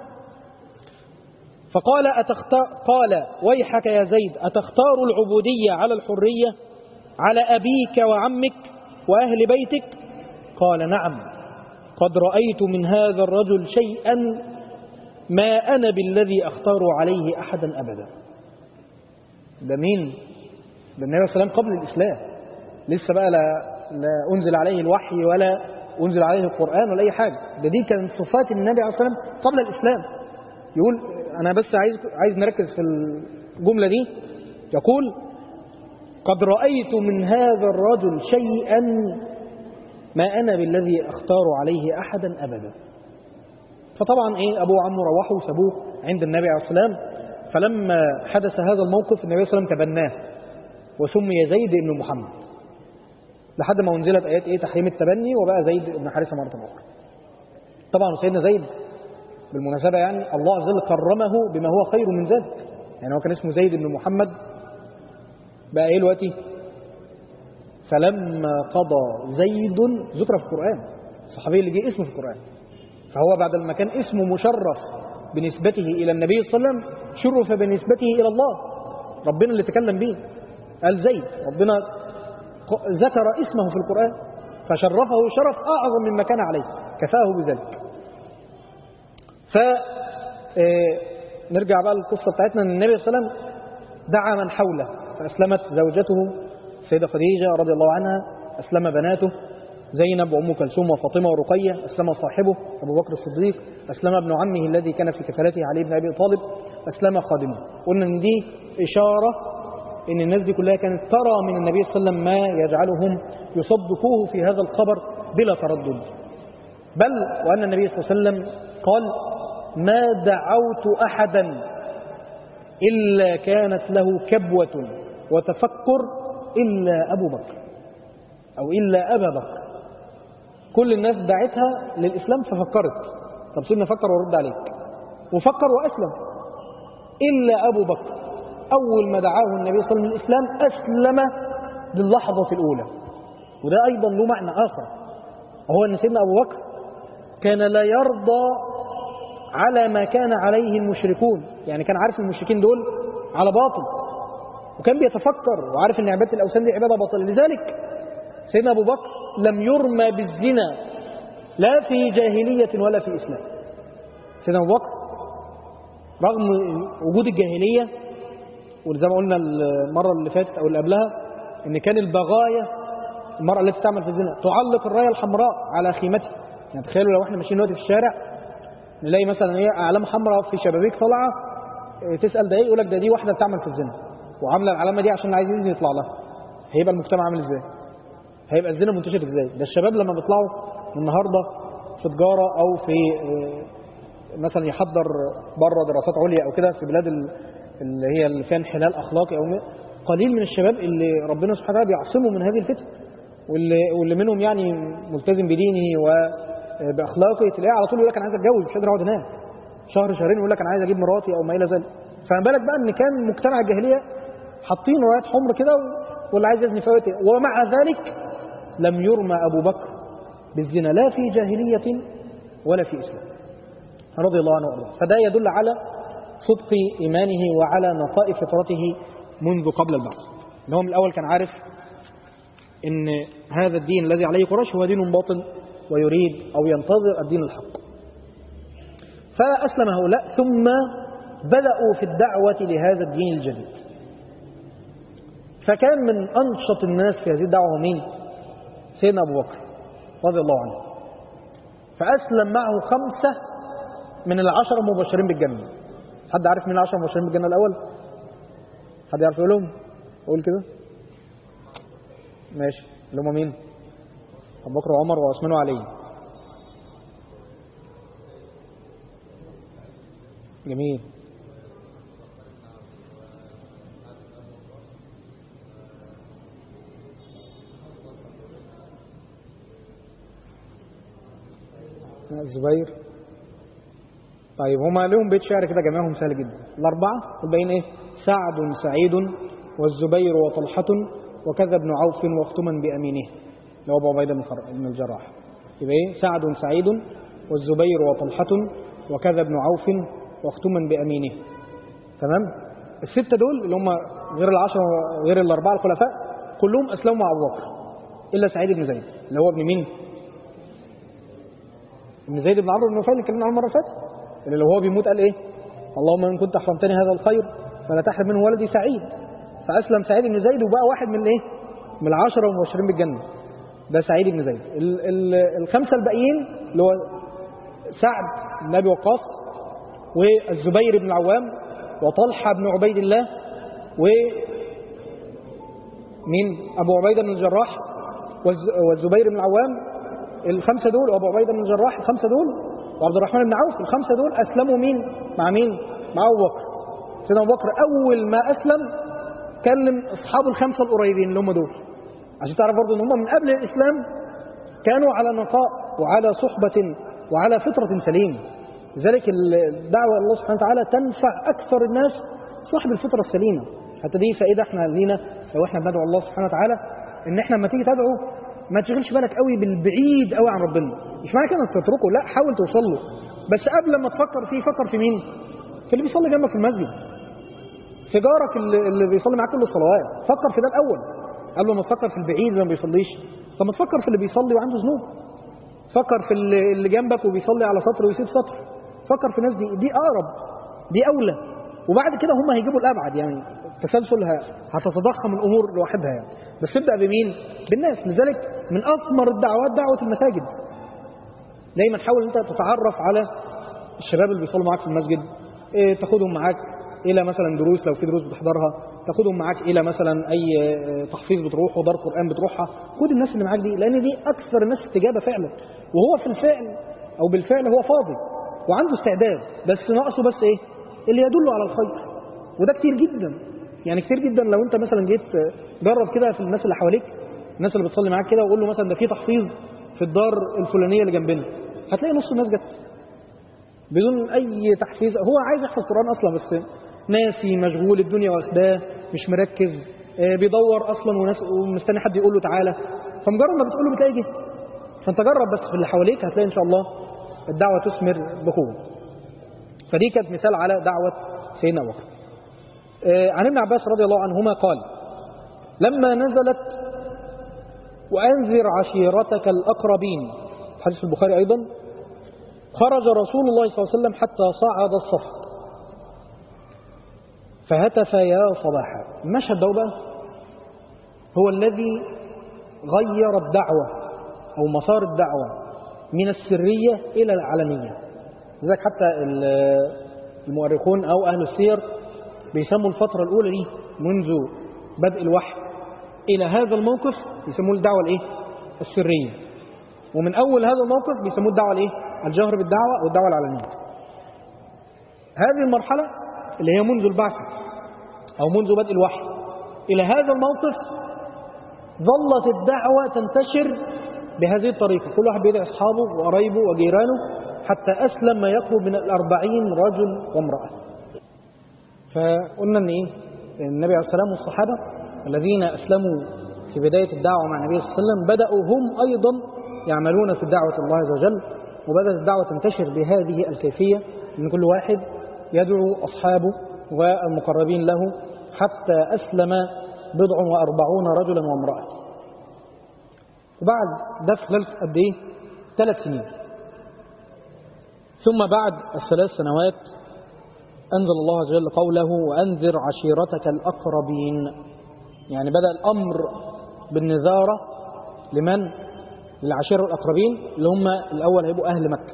فقال أتختار قال ويحك يا زيد أتختار العبودية على الحرية على أبيك وعمك وأهل بيتك قال نعم قد رأيت من هذا الرجل شيئا ما أنا بالذي أختار عليه أحدا أبدا ده مين ده النبي صلى الله عليه وسلم قبل الإسلام لسه بقى لا, لا أنزل عليه الوحي ولا أنزل عليه القرآن ولا أي حاجة ده دي كانت صفات النبي عليه الصلاة والسلام قبل الإسلام يقول أنا بس عايز عايز نركز في الجملة دي يقول قد رأيت من هذا الرجل شيئا ما أنا بالذي أختار عليه أحدا أبدا فطبعا إيه أبو عمه روحوا وسابوه عند النبي عليه الصلاة والسلام فلما حدث هذا الموقف النبي صلى الله عليه وسلم تبناه وسمي زيد بن محمد لحد ما انزلت ايات ايه تحريم التبني وبقى زيد بن حارثه مره اخرى طبعا سيدنا زيد بالمناسبه يعني الله عز وجل كرمه بما هو خير من ذلك يعني هو كان اسمه زيد بن محمد بقى ايه دلوقتي فلما قضى زيد ذكر في القران الصحابي اللي جه اسمه في القران فهو بعد ما كان اسمه مشرف بنسبته الى النبي صلى الله عليه وسلم شرف بنسبته الى الله ربنا اللي تكلم به قال زيد ربنا ذكر اسمه في القرآن فشرفه شرف أعظم مما كان عليه كفاه بذلك ف نرجع بقى للقصة بتاعتنا أن النبي صلى الله عليه وسلم دعا من حوله فأسلمت زوجته السيدة خديجة رضي الله عنها أسلم بناته زينب وأم كلثوم وفاطمة ورقية أسلم صاحبه أبو بكر الصديق أسلم ابن عمه الذي كان في كفالته علي بن أبي طالب أسلم خادمه قلنا أن دي إشارة ان الناس دي كلها كانت ترى من النبي صلى الله عليه وسلم ما يجعلهم يصدقوه في هذا الخبر بلا تردد بل وأن النبي صلى الله عليه وسلم قال ما دعوت أحدا إلا كانت له كبوة وتفكر إلا أبو بكر أو إلا أبا بكر كل الناس دعتها للإسلام ففكرت طب سيبنا فكر ورد عليك وفكر وأسلم إلا أبو بكر أول ما دعاه النبي صلى الله عليه وسلم للإسلام أسلم للحظة الأولى وده أيضا له معنى آخر وهو أن سيدنا أبو بكر كان لا يرضى على ما كان عليه المشركون يعني كان عارف المشركين دول على باطل وكان بيتفكر وعارف أن عبادة الأوثان دي عبادة باطلة لذلك سيدنا أبو بكر لم يرمى بالزنا لا في جاهلية ولا في إسلام سيدنا أبو بكر رغم وجود الجاهلية وزي ما قلنا المرة اللي فاتت أو اللي قبلها إن كان البغاية المرأة التي تعمل في الزنا تعلق الراية الحمراء على خيمتها يعني تخيلوا لو احنا ماشيين دلوقتي في الشارع نلاقي مثلا ايه أعلام حمراء في شبابيك طالعة اه تسأل ده ايه يقول لك ده دي واحدة بتعمل في الزنا وعاملة العلامة دي عشان اللي عايز يزني يطلع لها هيبقى المجتمع عامل ازاي؟ هيبقى الزنا منتشر ازاي؟ ده الشباب لما بيطلعوا النهارده في تجارة أو في اه مثلا يحضر بره دراسات عليا أو كده في بلاد اللي هي اللي فيها انحلال اخلاقي او قليل من الشباب اللي ربنا سبحانه وتعالى بيعصمه من هذه الفتن واللي واللي منهم يعني ملتزم بدينه وباخلاقه تلاقيه على طول يقول لك انا عايز اتجوز مش قادر اقعد انام شهر شهرين يقول لك انا عايز اجيب مراتي او ما الى ذلك فما بالك بقى ان كان مجتمع الجاهليه حاطين رايات حمر كده واللي عايز يزني فواتي ومع ذلك لم يرمى ابو بكر بالزنا لا في جاهليه ولا في اسلام رضي الله عنه وارضاه فده يدل على صدق إيمانه وعلى نقاء فطرته منذ قبل البعث إن هو من الأول كان عارف إن هذا الدين الذي عليه قريش هو دين باطل ويريد أو ينتظر الدين الحق فأسلم هؤلاء ثم بدأوا في الدعوة لهذا الدين الجديد فكان من أنشط الناس في هذه الدعوة مين؟ سيدنا أبو بكر رضي الله عنه فأسلم معه خمسة من العشرة المبشرين بالجنة حد عارف مين العشرة المبشرين بالجنة الأول؟ حد يعرف يقولهم؟ قول كده ماشي اللي هم مين؟ أبو بكر وعمر وعثمان وعلي جميل الزبير طيب هما لهم بيت شعر كده جميعهم سهل جدا الأربعة الباقيين إيه سعد سعيد والزبير وطلحة وكذا ابن عوف واختما بأمينه اللي هو أبو عبيدة بن خر- بن الجراح يبقى إيه سعد سعيد والزبير وطلحة وكذا ابن عوف واختما بأمينه تمام الستة دول اللي هم غير العشرة غير الأربعة الخلفاء كلهم أسلموا مع أبو بكر إلا سعيد بن زيد اللي هو ابن مين؟ ابن زيد بن عمرو بن نفيل اللي اتكلمنا عنه المرة اللي فاتت اللي لو هو بيموت قال إيه؟ اللهم إن كنت أحرمتني هذا الخير فلا تحرم منه ولدي سعيد فأسلم سعيد بن زيد وبقى واحد من الإيه؟ من العشرة المبشرين بالجنة ده سعيد بن زيد ال ال الخمسة الباقيين اللي هو سعد بن أبي وقاص والزبير بن العوام وطلحة بن عبيد الله و مين أبو عبيدة بن الجراح والز- والزبير بن العوام الخمسة دول وأبو عبيدة بن الجراح الخمسة دول وعبد الرحمن بن عوف الخمسة دول أسلموا مين مع مين مع أبو بكر سيدنا أبو بكر أول ما أسلم كلم أصحابه الخمسة القريبين اللي هم دول عشان تعرف برضه إن هم من قبل الإسلام كانوا على نقاء وعلى صحبة وعلى فطرة سليمة لذلك الدعوة إلى الله سبحانه وتعالى تنفع أكثر الناس صاحب الفطرة السليمة حتى دي فائدة احنا لينا لو احنا بندعو الله سبحانه وتعالى ان احنا لما تيجي تدعو ما تشغلش بالك قوي بالبعيد قوي عن ربنا مش معنى كده انك تتركه لا حاول توصل له بس قبل ما تفكر فيه فكر في مين في اللي بيصلي جنبك في المسجد في جارك اللي, اللي بيصلي معاك كل الصلوات فكر في ده الاول قبل ما تفكر في البعيد اللي ما بيصليش طب ما تفكر في اللي بيصلي وعنده ذنوب فكر في اللي, اللي جنبك وبيصلي على سطر ويسيب سطر فكر في الناس دي دي اقرب دي اولى وبعد كده هم هيجيبوا الابعد يعني تسلسل ه- هتتضخم الامور لوحدها يعني بس ابدا بمين بالناس لذلك من اثمر الدعوات دعوه المساجد دايما حاول انت تتعرف على الشباب اللي بيصلوا معاك في المسجد إيه تاخدهم معاك الى مثلا دروس لو في دروس بتحضرها تاخدهم معاك الى مثلا اي آه، تحفيظ بتروحه دار قران بتروحها خد الناس اللي معاك دي لان دي اكثر الناس استجابه فعلا وهو في الفعل او بالفعل هو فاضي وعنده استعداد بس ناقصه بس ايه اللي يدله على الخير وده كتير جدا يعني كتير جدا لو انت مثلا جيت آه، جرب كده في الناس اللي حواليك الناس اللي بتصلي معاك كده وقول له مثلا ده في تحفيظ في الدار الفلانيه اللي جنبنا هتلاقي نص الناس جت بدون اي تحفيز هو عايز يحفظ قران اصلا بس ناسي مشغول الدنيا واخداه مش مركز آه، بيدور اصلا وناس ومستني حد يقول له تعالى فمجرد ما بتقول له بتلاقي جه فانت جرب بس في اللي حواليك هتلاقي ان شاء الله الدعوه تثمر بقوه فدي كانت مثال على دعوه سيدنا ابو بكر آه، عن ابن عباس رضي الله عنهما قال لما نزلت وانذر عشيرتك الاقربين حديث البخاري ايضا خرج رسول الله صلى الله عليه وسلم حتى صعد الصف فهتف يا صباحا المشهد ده بقى هو الذي غير الدعوة أو مسار الدعوة من السرية إلى العلنية لذلك حتى ال- المؤرخون أو أهل السير بيسموا الفترة الأولى دي منذ بدء الوحي إلى هذا الموقف يسموه الدعوة الإيه؟ السرية ومن أول هذا الموقف بيسموه الدعوة الإيه؟ الجهر بالدعوة والدعوة العلنية هذه المرحلة اللي هي منذ البعثة أو منذ بدء الوحي إلى هذا الموقف ظلت الدعوة تنتشر بهذه الطريقة كل واحد بيدعي أصحابه وقرايبه وجيرانه حتى أسلم ما يقرب من الأربعين رجل وامرأة فقلنا أن إيه النبي عليه السلام والصحابة الذين أسلموا في بداية الدعوة مع النبي صلى الله عليه وسلم بدأوا هم أيضا يعملون في دعوة الله عز وجل وبدأت الدعوة تنتشر بهذه الكيفية أن كل واحد يدعو أصحابه والمقربين له حتى أسلم بضع وأربعون رجلا وامرأة وبعد ده في خلال قد إيه؟ ثلاث سنين ثم بعد الثلاث سنوات أنزل الله عز وجل قوله وأنذر عشيرتك الأقربين يعني بدأ الأمر بالنذارة لمن؟ للعشيرة الأقربين اللي هم الأول هيبقوا أهل مكة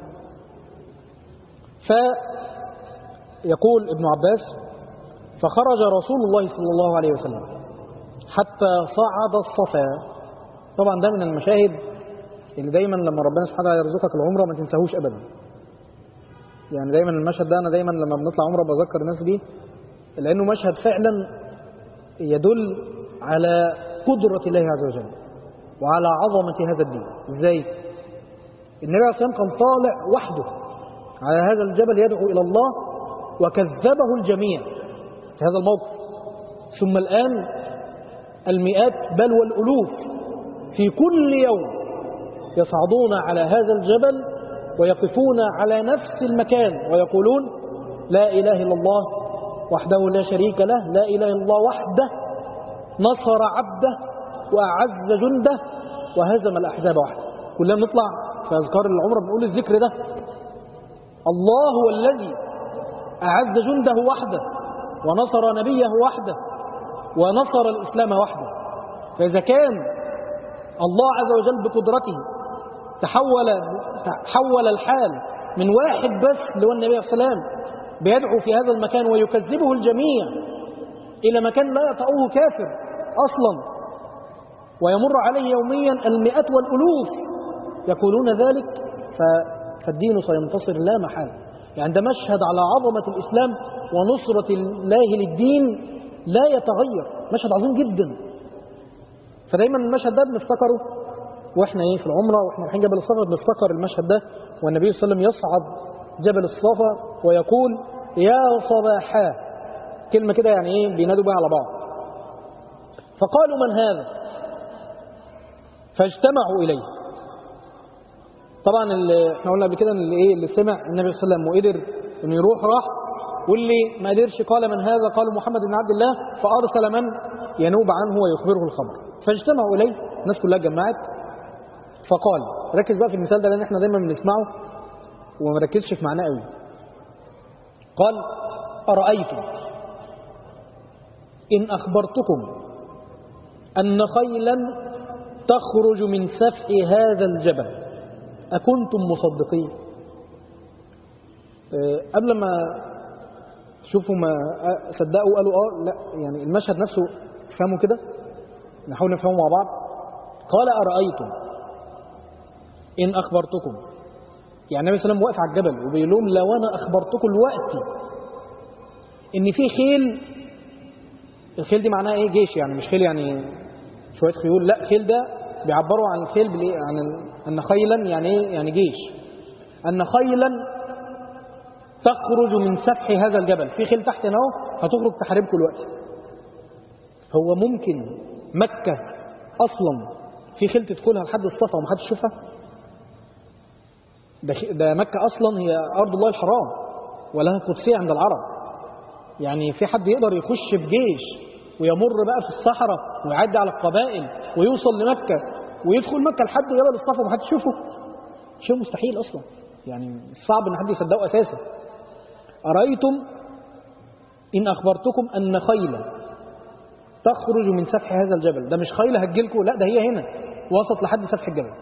فيقول ابن عباس فخرج رسول الله صلى الله عليه وسلم حتى صعد الصفا طبعا ده من المشاهد اللي دايما لما ربنا سبحانه وتعالى يرزقك العمره ما تنساهوش ابدا يعني دايما المشهد ده انا دايما لما بنطلع عمره بذكر الناس بيه لانه مشهد فعلا يدل على قدره الله عز وجل وعلى عظمه هذا الدين ازاي النبي عليه الصلاة والسلام كان طالع وحده على هذا الجبل يدعو إلى الله وكذبه الجميع في هذا الموقف ثم الآن المئات بل والألوف في كل يوم يصعدون على هذا الجبل ويقفون على نفس المكان ويقولون لا إله إلا الله وحده لا شريك له لا إله إلا الله وحده نصر عبده وأعز جنده وهزم الأحزاب وحده كلنا نطلع في أذكار العمر بنقول الذكر ده الله هو الذي أعز جنده وحده ونصر نبيه وحده ونصر الإسلام وحده فإذا كان الله عز وجل بقدرته تحول تحول الحال من واحد بس اللي هو النبي صلى الله عليه وسلم بيدعو في هذا المكان ويكذبه الجميع إلى مكان لا يطأه كافر أصلا ويمر عليه يوميا المئات والألوف يقولون ذلك فالدين سينتصر لا محالة يعني ده مشهد على عظمة الإسلام ونصرة الله للدين لا يتغير مشهد عظيم جدا فدايما المشهد ده بنفتكره واحنا ايه في العمره واحنا رايحين جبل الصفا بنفتكر المشهد ده والنبي صلى الله عليه وسلم يصعد جبل الصفا ويقول يا صباحا كلمه كده يعني ايه بينادوا بها على بعض فقالوا من هذا فاجتمعوا اليه طبعا اللي احنا قلنا قبل كده ان اللي ايه اللي سمع النبي صلى الله عليه وسلم وقدر انه يروح راح واللي ما قدرش قال من هذا قالوا محمد بن عبد الله فارسل من ينوب عنه ويخبره الخبر فاجتمعوا اليه الناس كلها جمعت فقال ركز بقى في المثال ده لان احنا دايما بنسمعه وما ركزش في معناه قوي قال ارايتم ان اخبرتكم ان خيلا تخرج من سفح هذا الجبل اكنتم مصدقين أه قبل ما شوفوا ما صدقوا قالوا اه لا يعني المشهد نفسه تفهموا كده نحاول نفهمه مع بعض قال ارايتم إن أخبرتكم يعني النبي صلى الله عليه وسلم واقف على الجبل وبيقول لهم لو أنا أخبرتكم الوقت إن في خيل الخيل دي معناها إيه جيش يعني مش خيل يعني شوية خيول لا خيل ده بيعبروا عن الخيل بالإيه عن أن خيلا يعني إيه يعني جيش أن خيلا تخرج من سفح هذا الجبل في خيل تحت هنا هتخرج تحاربكم الوقت هو ممكن مكة أصلا في خيل تدخلها لحد الصفا ومحدش يشوفها ده, ده مكة أصلا هي أرض الله الحرام ولها قدسية عند العرب يعني في حد يقدر يخش بجيش ويمر بقى في الصحراء ويعدي على القبائل ويوصل لمكة ويدخل مكة لحد جبل الصفا ومحدش يشوفه شيء مستحيل أصلا يعني صعب إن حد يصدقه أساسا أرأيتم إن أخبرتكم أن خيلا تخرج من سفح هذا الجبل ده مش خيل هتجيلكم لا ده هي هنا وسط لحد سفح الجبل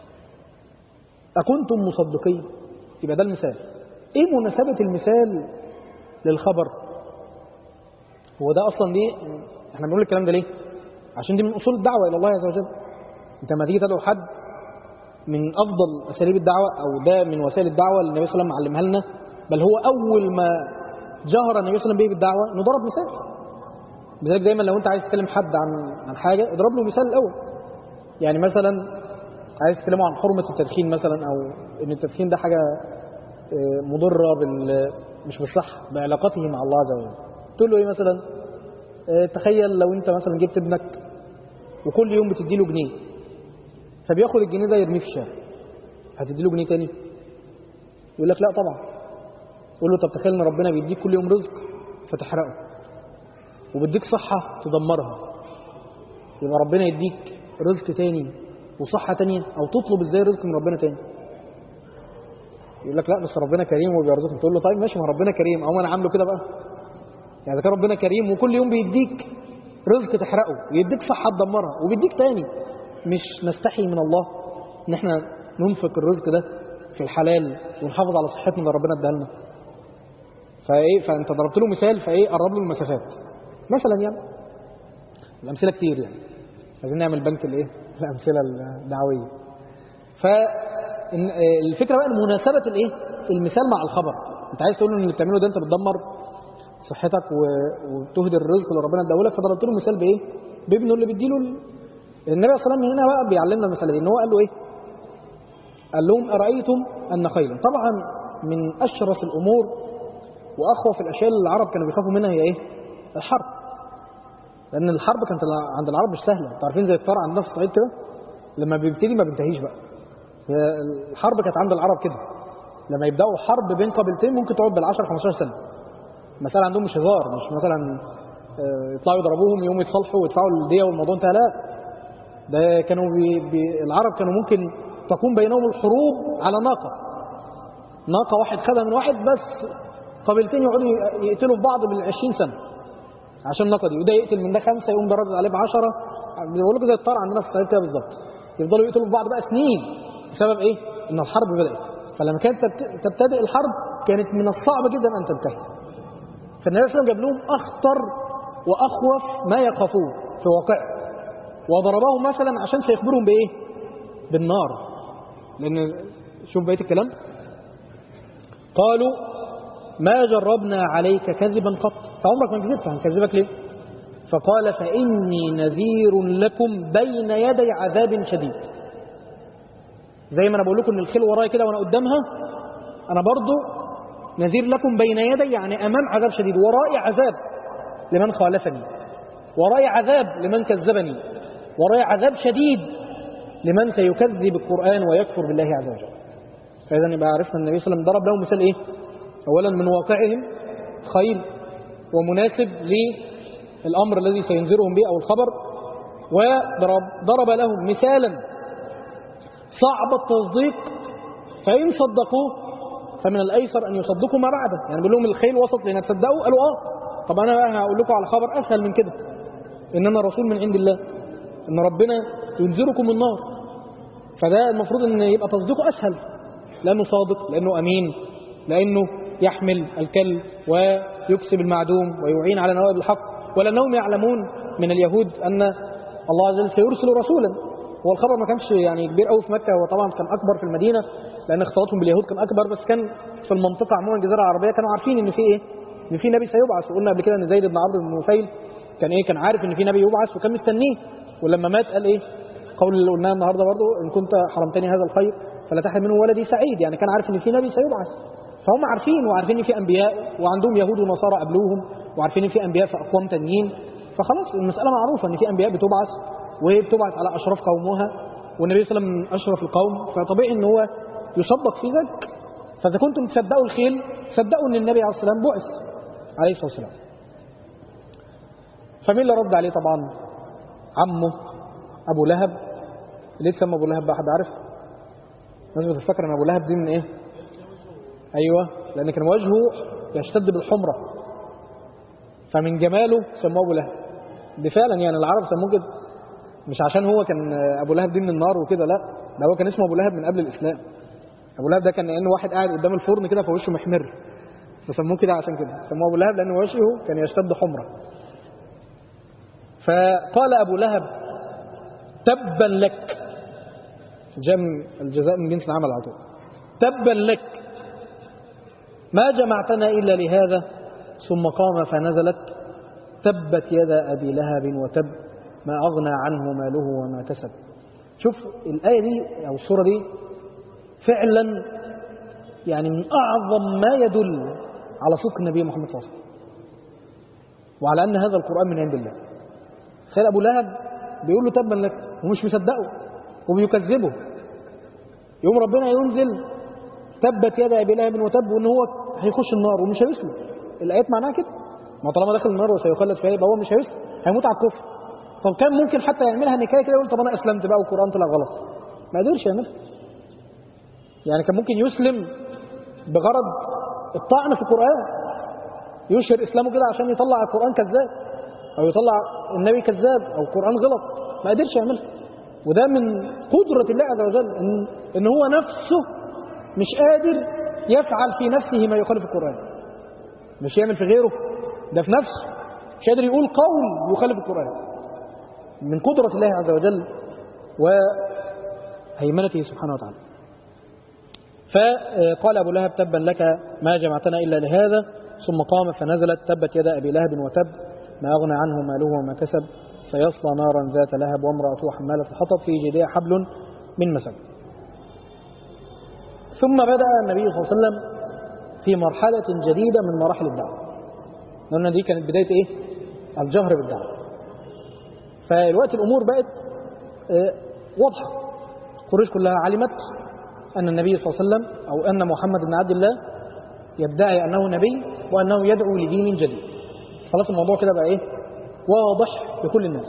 أكنتم مصدقين يبقى ده المثال إيه مناسبة المثال للخبر هو ده أصلا ليه احنا بنقول الكلام ده ليه عشان دي من أصول الدعوة إلى الله عز وجل انت لما تيجي تدعو حد من أفضل أساليب الدعوة أو ده من وسائل الدعوة اللي النبي صلى الله عليه وسلم علمها لنا بل هو أول ما جهر النبي صلى الله عليه وسلم به بالدعوة نضرب مثال لذلك دايما لو انت عايز تكلم حد عن عن حاجة اضرب له مثال الأول يعني مثلا عايز تكلموا عن حرمة التدخين مثلا أو إن التدخين ده حاجة مضرة بال مش بالصح بعلاقته مع الله عز وجل تقول له إيه مثلا تخيل لو أنت مثلا جبت ابنك وكل يوم بتدي له جنيه فبياخد الجنيه ده يرميه في الشارع هتدي له جنيه تاني يقول لك لا طبعا قول له طب تخيل ان ربنا بيديك كل يوم رزق فتحرقه وبيديك صحة تدمرها يبقى ربنا يديك رزق تاني وصحة تانية أو تطلب إزاي رزق من ربنا تاني يقول لك لا بس ربنا كريم وبيرزقك تقول له طيب ماشي ما ربنا كريم أو أنا عامله كده بقى يعني إذا كان ربنا كريم وكل يوم بيديك رزق تحرقه ويديك صحة تدمرها وبيديك تاني مش نستحي من الله إن إحنا ننفق الرزق ده في الحلال ونحافظ على صحتنا اللي ربنا اداها لنا فايه فانت ضربت له مثال فايه قرب له المسافات مثلا يعني الامثله كتير يعني عايزين نعمل بنك الايه الامثله الدعويه فالفكره بقى مناسبه الايه المثال مع الخبر انت عايز تقول ان اللي بتعمله ده انت بتدمر صحتك وبتهدر الرزق اللي ربنا اداه لك فضربت له مثال بايه بابنه اللي بيديله النبي صلى الله عليه وسلم هنا بقى بيعلمنا المثال دي ان هو قال له ايه قال لهم أرأيتم أن خيلا طبعا من أشرف الأمور وأخوف الأشياء اللي العرب كانوا بيخافوا منها هي إيه؟ الحرب لأن الحرب كانت عند العرب مش سهلة انتوا عارفين زي الطار عندنا في الصعيد كده لما بيبتدي ما بينتهيش بقى هي الحرب كانت عند العرب كده لما يبدأوا حرب بين قبيلتين ممكن تقعد بال 10 15 سنة المسألة عندهم مش هزار مش مثلا آه، يطلعوا يضربوهم يقوموا يتصالحوا ويدفعوا الدية والموضوع انتهى لا ده كانوا بي بي العرب كانوا ممكن تكون بينهم الحروب على ناقة ناقة واحد خدها من واحد بس قبيلتين يقعدوا يقتلوا في بعض بال 20 سنة عشان الناقة دي وده يقتل من ده خمسة يقوم ده رد عليه ب 10 بيقول لكم زي الطار عندنا في الصعيد كده بالظبط يفضلوا يقتلوا في بعض بقى سنين بسبب ايه؟ ان الحرب بدأت فلما كانت تبت- تبتدئ الحرب كانت من الصعب جدا ان تنتهي فالنبي صلى الله عليه وسلم جاب لهم اخطر واخوف ما يخافون في واقعه وضربهم مثلا عشان سيخبرهم بايه؟ بالنار لان شوف بقيه الكلام قالوا ما جربنا عليك كذبا قط فعمرك ما كذبت هنكذبك ليه فقال فإني نذير لكم بين يدي عذاب شديد زي ما انا بقول لكم ان الخيل ورايا كده وانا قدامها انا برضو نذير لكم بين يدي يعني امام عذاب شديد ورائي عذاب لمن خالفني ورائي عذاب لمن كذبني ورائي عذاب شديد لمن سيكذب القرآن ويكفر بالله عز وجل فإذا يبقى عرفنا أن النبي صلى الله عليه وسلم ضرب لهم مثال إيه أولا من واقعهم خير ومناسب للأمر الذي سينذرهم به أو الخبر وضرب ضرب لهم مثالا صعب التصديق فإن صدقوه فمن الأيسر أن يصدقوا ما بعده يعني بيقول لهم الخيل وسط لنا تصدقوا قالوا آه طب أنا بقى هقول لكم على خبر أسهل من كده إن أنا رسول من عند الله إن ربنا ينذركم النار فده المفروض أن يبقى تصديقه أسهل لأنه صادق لأنه أمين لأنه يحمل الكل ويكسب المعدوم ويعين على نوائب الحق ولأنهم يعلمون من اليهود أن الله عز وجل سيرسل رسولا هو الخبر ما كانش يعني كبير قوي في مكة هو طبعا كان أكبر في المدينة لأن اختلاطهم باليهود كان أكبر بس كان في المنطقة عموما الجزيرة العربية كانوا عارفين إن في إيه؟ إن في نبي سيبعث وقلنا قبل كده إن زيد بن عمرو بن نفيل كان إيه؟ كان عارف إن في نبي يبعث وكان مستنيه ولما مات قال إيه؟ قول اللي قلناه النهارده برضه إن كنت حرمتني هذا الخير فلا تحرم منه ولدي سعيد يعني كان عارف إن في نبي سيبعث فهم عارفين وعارفين إن في أنبياء وعندهم يهود ونصارى قبلوهم وعارفين إن في أنبياء في أقوام تانيين فخلاص المسألة معروفة إن في أنبياء بتبعث وهي بتبعث على أشراف قومها والنبي صلى الله عليه وسلم من أشرف القوم فطبيعي إن هو يصدق في ذلك فإذا كنتم تصدقوا الخيل صدقوا إن النبي عليه الصلاة والسلام بعث عليه الصلاة والسلام فمين اللي رد عليه طبعا عمه أبو لهب ليه تسمى أبو لهب بقى حد عارف الناس بتفتكر إن أبو لهب دي من إيه أيوه لأن كان وجهه يشتد بالحمرة فمن جماله سموه أبو لهب دي فعلا يعني العرب سموه كده مش عشان هو كان ابو لهب دي من النار وكده لا ده هو كان اسمه ابو لهب من قبل الاسلام ابو لهب ده كان لانه واحد قاعد قدام الفرن كده فوشه محمر فسموه كده عشان كده سموه ابو لهب لان وجهه كان يشتد حمره فقال ابو لهب تبا لك جم الجزاء من جنس العمل على طول تبا لك ما جمعتنا الا لهذا ثم قام فنزلت تبت يدا ابي لهب وتب ما أغنى عنه ماله وما كسب شوف الآية دي أو السورة دي فعلا يعني من أعظم ما يدل على صدق النبي محمد صلى الله عليه وسلم وعلى أن هذا القرآن من عند الله تخيل أبو لهب بيقول له تبا لك ومش مصدقه وبيكذبه يوم ربنا ينزل تبت يد أبي لهب وتب وإن هو هيخش النار ومش هيسلم الآيات معناها كده ما طالما دخل النار وسيخلد فيها يبقى هو مش هيسلم هيموت على الكفر طب كان ممكن حتى يعملها نكايه كده يقول طب انا اسلمت بقى والقران طلع غلط ما قدرش يعملها يعني كان ممكن يسلم بغرض الطعن في القران يشهر اسلامه كده عشان يطلع القران كذاب او يطلع النبي كذاب او القران غلط ما قدرش يعملها وده من قدرة الله عز وجل إن, إن هو نفسه مش قادر يفعل في نفسه ما يخالف القرآن مش يعمل في غيره ده في نفسه مش قادر يقول قول يخالف القرآن من قدرة الله عز وجل وهيمنته سبحانه وتعالى فقال أبو لهب تبا لك ما جمعتنا إلا لهذا ثم قام فنزلت تبت يد أبي لهب وتب ما أغنى عنه ماله وما كسب سيصلى نارا ذات لهب وامرأته حمالة الحطب في جيدها حبل من مسد ثم بدأ النبي صلى الله عليه وسلم في مرحلة جديدة من مراحل الدعوة لأن دي كانت بداية إيه؟ الجهر بالدعوة فالوقت الأمور بقت آه، واضحة قريش كلها علمت أن النبي صلى الله عليه وسلم أو أن محمد بن عبد الله يدعي أنه نبي وأنه يدعو لدين جديد خلاص الموضوع كده بقى إيه واضح لكل الناس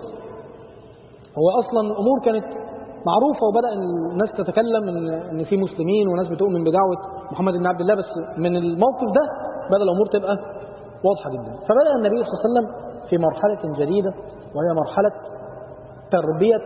هو أصلا الأمور كانت معروفة وبدأ الناس تتكلم إن إن في مسلمين وناس بتؤمن بدعوة محمد بن عبد الله بس من الموقف ده بدأ الأمور تبقى واضحة جدا فبدأ النبي صلى الله عليه وسلم في مرحلة جديدة وهي مرحلة تربية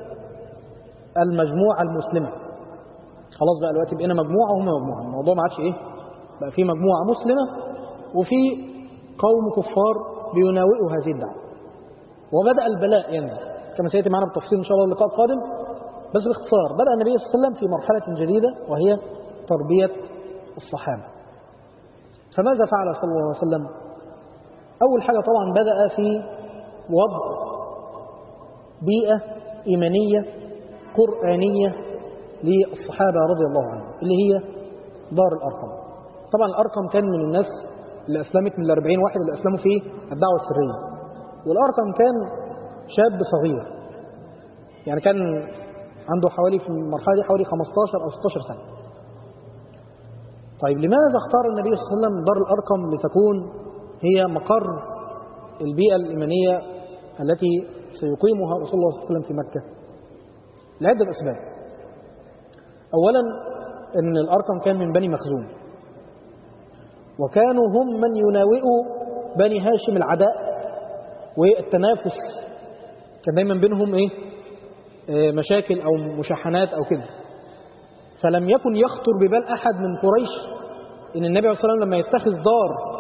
المجموعة المسلمة خلاص بقى دلوقتي بقينا مجموعة وهم مجموعة الموضوع ما عادش إيه بقى في مجموعة مسلمة وفي قوم كفار بيناوئوا هذه الدعوة وبدأ البلاء ينزل كما سيأتي معنا بالتفصيل إن شاء الله اللقاء القادم بس باختصار بدأ النبي صلى الله عليه وسلم في مرحلة جديدة وهي تربية الصحابة فماذا فعل صلى الله عليه وسلم أول حاجة طبعا بدأ في وضع بيئة إيمانية قرآنية للصحابة رضي الله عنهم اللي هي دار الأرقم طبعا الأرقم كان من الناس اللي أسلمت من الأربعين واحد اللي أسلموا في الدعوة السرية والأرقم كان شاب صغير يعني كان عنده حوالي في المرحلة دي حوالي 15 أو 16 سنة طيب لماذا اختار النبي صلى الله عليه وسلم دار الأرقم لتكون هي مقر البيئة الإيمانية التي سيقيمها رسول الله صلى الله عليه وسلم في مكة لعدة أسباب أولا أن الأرقم كان من بني مخزوم وكانوا هم من يناوئوا بني هاشم العداء والتنافس كان دايما بينهم إيه آه، مشاكل أو مشاحنات أو كده فلم يكن يخطر ببال أحد من قريش إن النبي عليه الصلاة والسلام لما يتخذ دار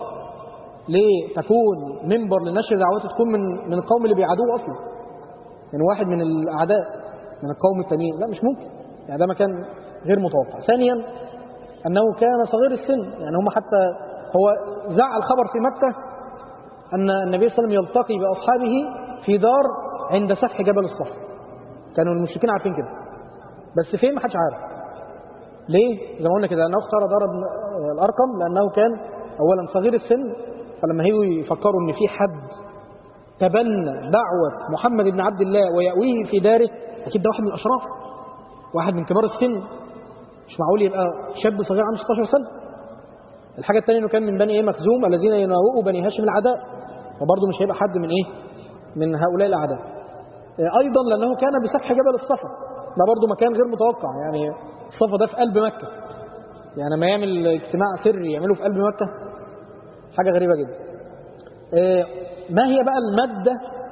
لتكون منبر لنشر دعوته تكون من من القوم اللي بيعادوه أصلا يعني واحد من الأعداء من القوم التانيين لا مش ممكن يعني ده مكان غير متوقع ثانيا أنه كان صغير السن يعني هم حتى هو زع الخبر في مكة أن النبي صلى الله عليه وسلم يلتقي بأصحابه في دار عند سفح جبل الصخر كانوا المشركين عارفين كده بس فين ما حدش عارف ليه زي ما قلنا كده انه اختار دار الارقم لانه كان اولا صغير السن فلما هيجوا يفكروا ان في حد تبنى دعوه محمد بن عبد الله ويأويه في داره اكيد ده واحد من الاشراف واحد من كبار السن مش معقول يبقى شاب صغير عنده 16 سنه الحاجه الثانيه انه كان من بني ايه مخزوم الذين يناوئوا بني هاشم العداء وبرضه مش هيبقى حد من ايه من هؤلاء الاعداء ايضا لانه كان بسفح جبل الصفا ده برضه مكان غير متوقع يعني الصفا ده في قلب مكه يعني ما يعمل اجتماع سري يعمله في قلب مكه حاجه غريبه جدا آه، ما هي بقى الماده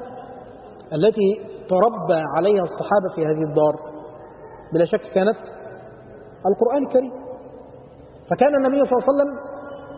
التي تربى عليها الصحابه في هذه الدار بلا شك كانت القران الكريم فكان النبي صلى الله عليه وسلم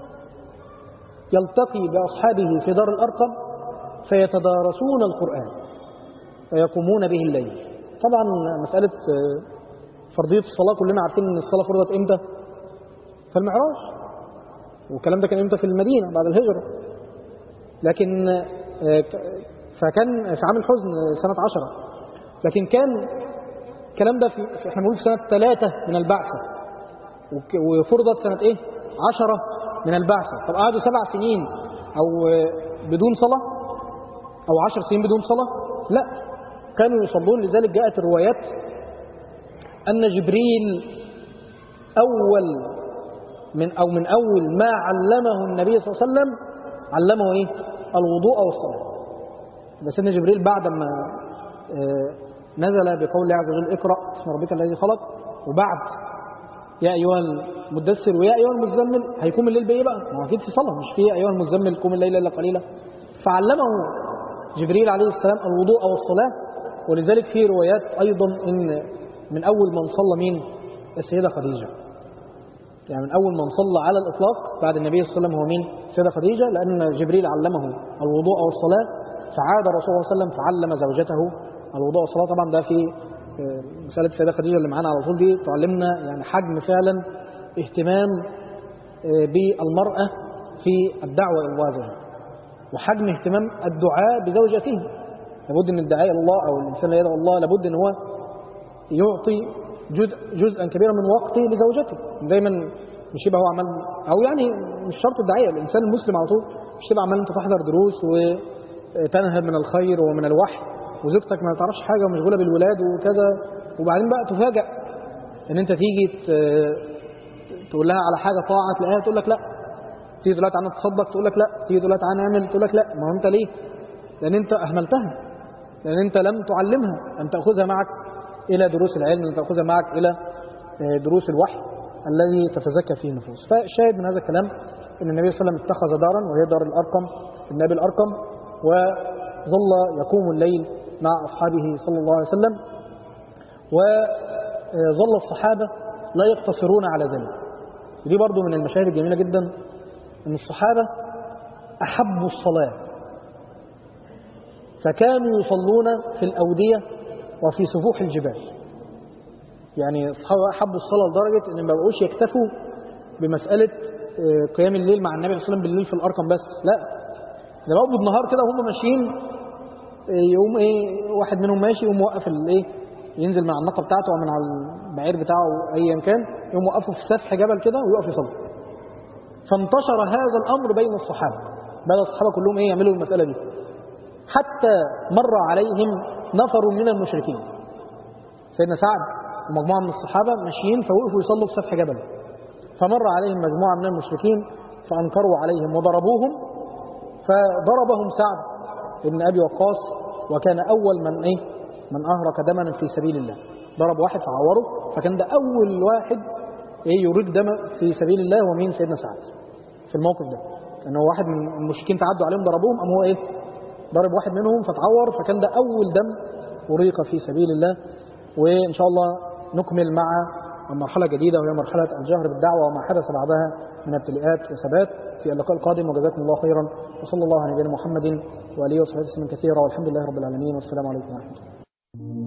يلتقي باصحابه في دار الارقم فيتدارسون القران ويقومون به الليل طبعا مسألة آه، فرضية الصلاة كلنا عارفين ان الصلاة فرضت امتى في المعراج والكلام ده كان امتى في المدينة بعد الهجرة لكن آه، ك- فكان في عام الحزن آه، سنة عشرة لكن كان الكلام ده في في- احنا بنقول في سنة ثلاثة من البعثة وك- وفرضت سنة ايه عشرة من البعثة طب قعدوا سبع سنين او آه، بدون صلاة أو عشر سنين بدون صلاة لا كانوا يصلون لذلك جاءت الروايات أن جبريل أول من أو من أول ما علمه النبي صلى الله عليه وسلم علمه إيه؟ الوضوء والصلاة بس إن جبريل بعد ما آه، نزل بقول الله عز وجل اقرأ اسم ربك الذي خلق وبعد يا أيها المدثر ويا أيها المزمل هيقوم الليل بإيه بقى؟ ما هو أكيد في صلاة مش في يا أيها المزمل قوم الليل إلا قليلا فعلمه جبريل عليه السلام الوضوء والصلاة ولذلك في روايات أيضا إن من أول من صلى مين السيدة خديجة يعني من أول من صلى على الإطلاق بعد النبي صلى الله عليه وسلم هو مين السيدة خديجة لأن جبريل علمه الوضوء والصلاة فعاد رسول الله صلى الله عليه وسلم فعلم زوجته الوضوء والصلاة طبعا ده في آه، مسألة السيدة خديجة اللي معانا على طول دي تعلمنا يعني حجم فعلا اهتمام آه، بالمرأة في الدعوة إلى الله عز وجل وحجم اهتمام الدعاء بزوجته لابد ان الداعية الى الله او الانسان اللي يدعو الله لابد ان هو يعطي جزء جزءا كبيرا من وقته لزوجته دايما مش يبقى هو عمال او يعني مش شرط الداعيه الانسان المسلم على طول مش تبقى عمال انت تحضر دروس وتنهب من الخير ومن الوحي وزوجتك ما تعرفش حاجه ومشغوله بالولاد وكذا وبعدين بقى تفاجأ ان انت تيجي تقول لها على حاجه طاعه تلاقيها تقول لك لا تيجي دلوقتي تعالى تصدق تقول لك لا تيجي دلوقتي تعالى نعمل تقول لك لا ما هو انت ليه لان انت اهملتها لان انت لم تعلمها لم تاخذها معك الى دروس العلم لم تاخذها معك الى دروس الوحي الذي تتزكى فيه النفوس فالشاهد من هذا الكلام ان النبي صلى الله عليه وسلم اتخذ دارا وهي دار الارقم النبي الارقم وظل يقوم الليل مع اصحابه صلى الله عليه وسلم وظل الصحابه لا يقتصرون على ذلك ودي برضو من المشاهد الجميله جدا ان الصحابه احبوا الصلاه فكانوا يصلون في الاوديه وفي سفوح الجبال يعني الصحابة حبوا الصلاة لدرجة إن ما بقوش يكتفوا بمسألة قيام الليل مع النبي صلى الله عليه وسلم بالليل في الأرقم بس لا ده بقوا بالنهار كده وهم ماشيين يقوم إيه واحد منهم ماشي يقوم موقف الإيه ينزل من على الناقة بتاعته أو من على البعير بتاعه أو أيا كان يقوم موقفه في سفح جبل كده ويقف يصلي فانتشر هذا الأمر بين الصحابة بدأ الصحابة كلهم إيه يعملوا المسألة دي حتى مر عليهم نفر من المشركين سيدنا سعد ومجموعة من الصحابة ماشيين فوقفوا يصلوا في سفح جبل فمر عليهم مجموعة من المشركين فأنكروا عليهم وضربوهم فضربهم سعد بن أبي وقاص وكان أول من إيه من أهرك دما في سبيل الله ضرب واحد فعوره فكان ده أول واحد إيه يريد دم في سبيل الله ومين سيدنا سعد في الموقف ده لأنه واحد من المشركين تعدوا عليهم ضربوهم أم هو إيه ضرب واحد منهم فتعور فكان ده أول دم أريق في سبيل الله وإن شاء الله نكمل مع مرحلة جديدة وهي مرحلة الجهر بالدعوة وما حدث بعدها من ابتلاءات وثبات في اللقاء القادم وجزاكم الله خيرا وصلى الله على نبينا محمد وآله وصحبه وسلم كثيرا والحمد لله رب العالمين والسلام عليكم ورحمة الله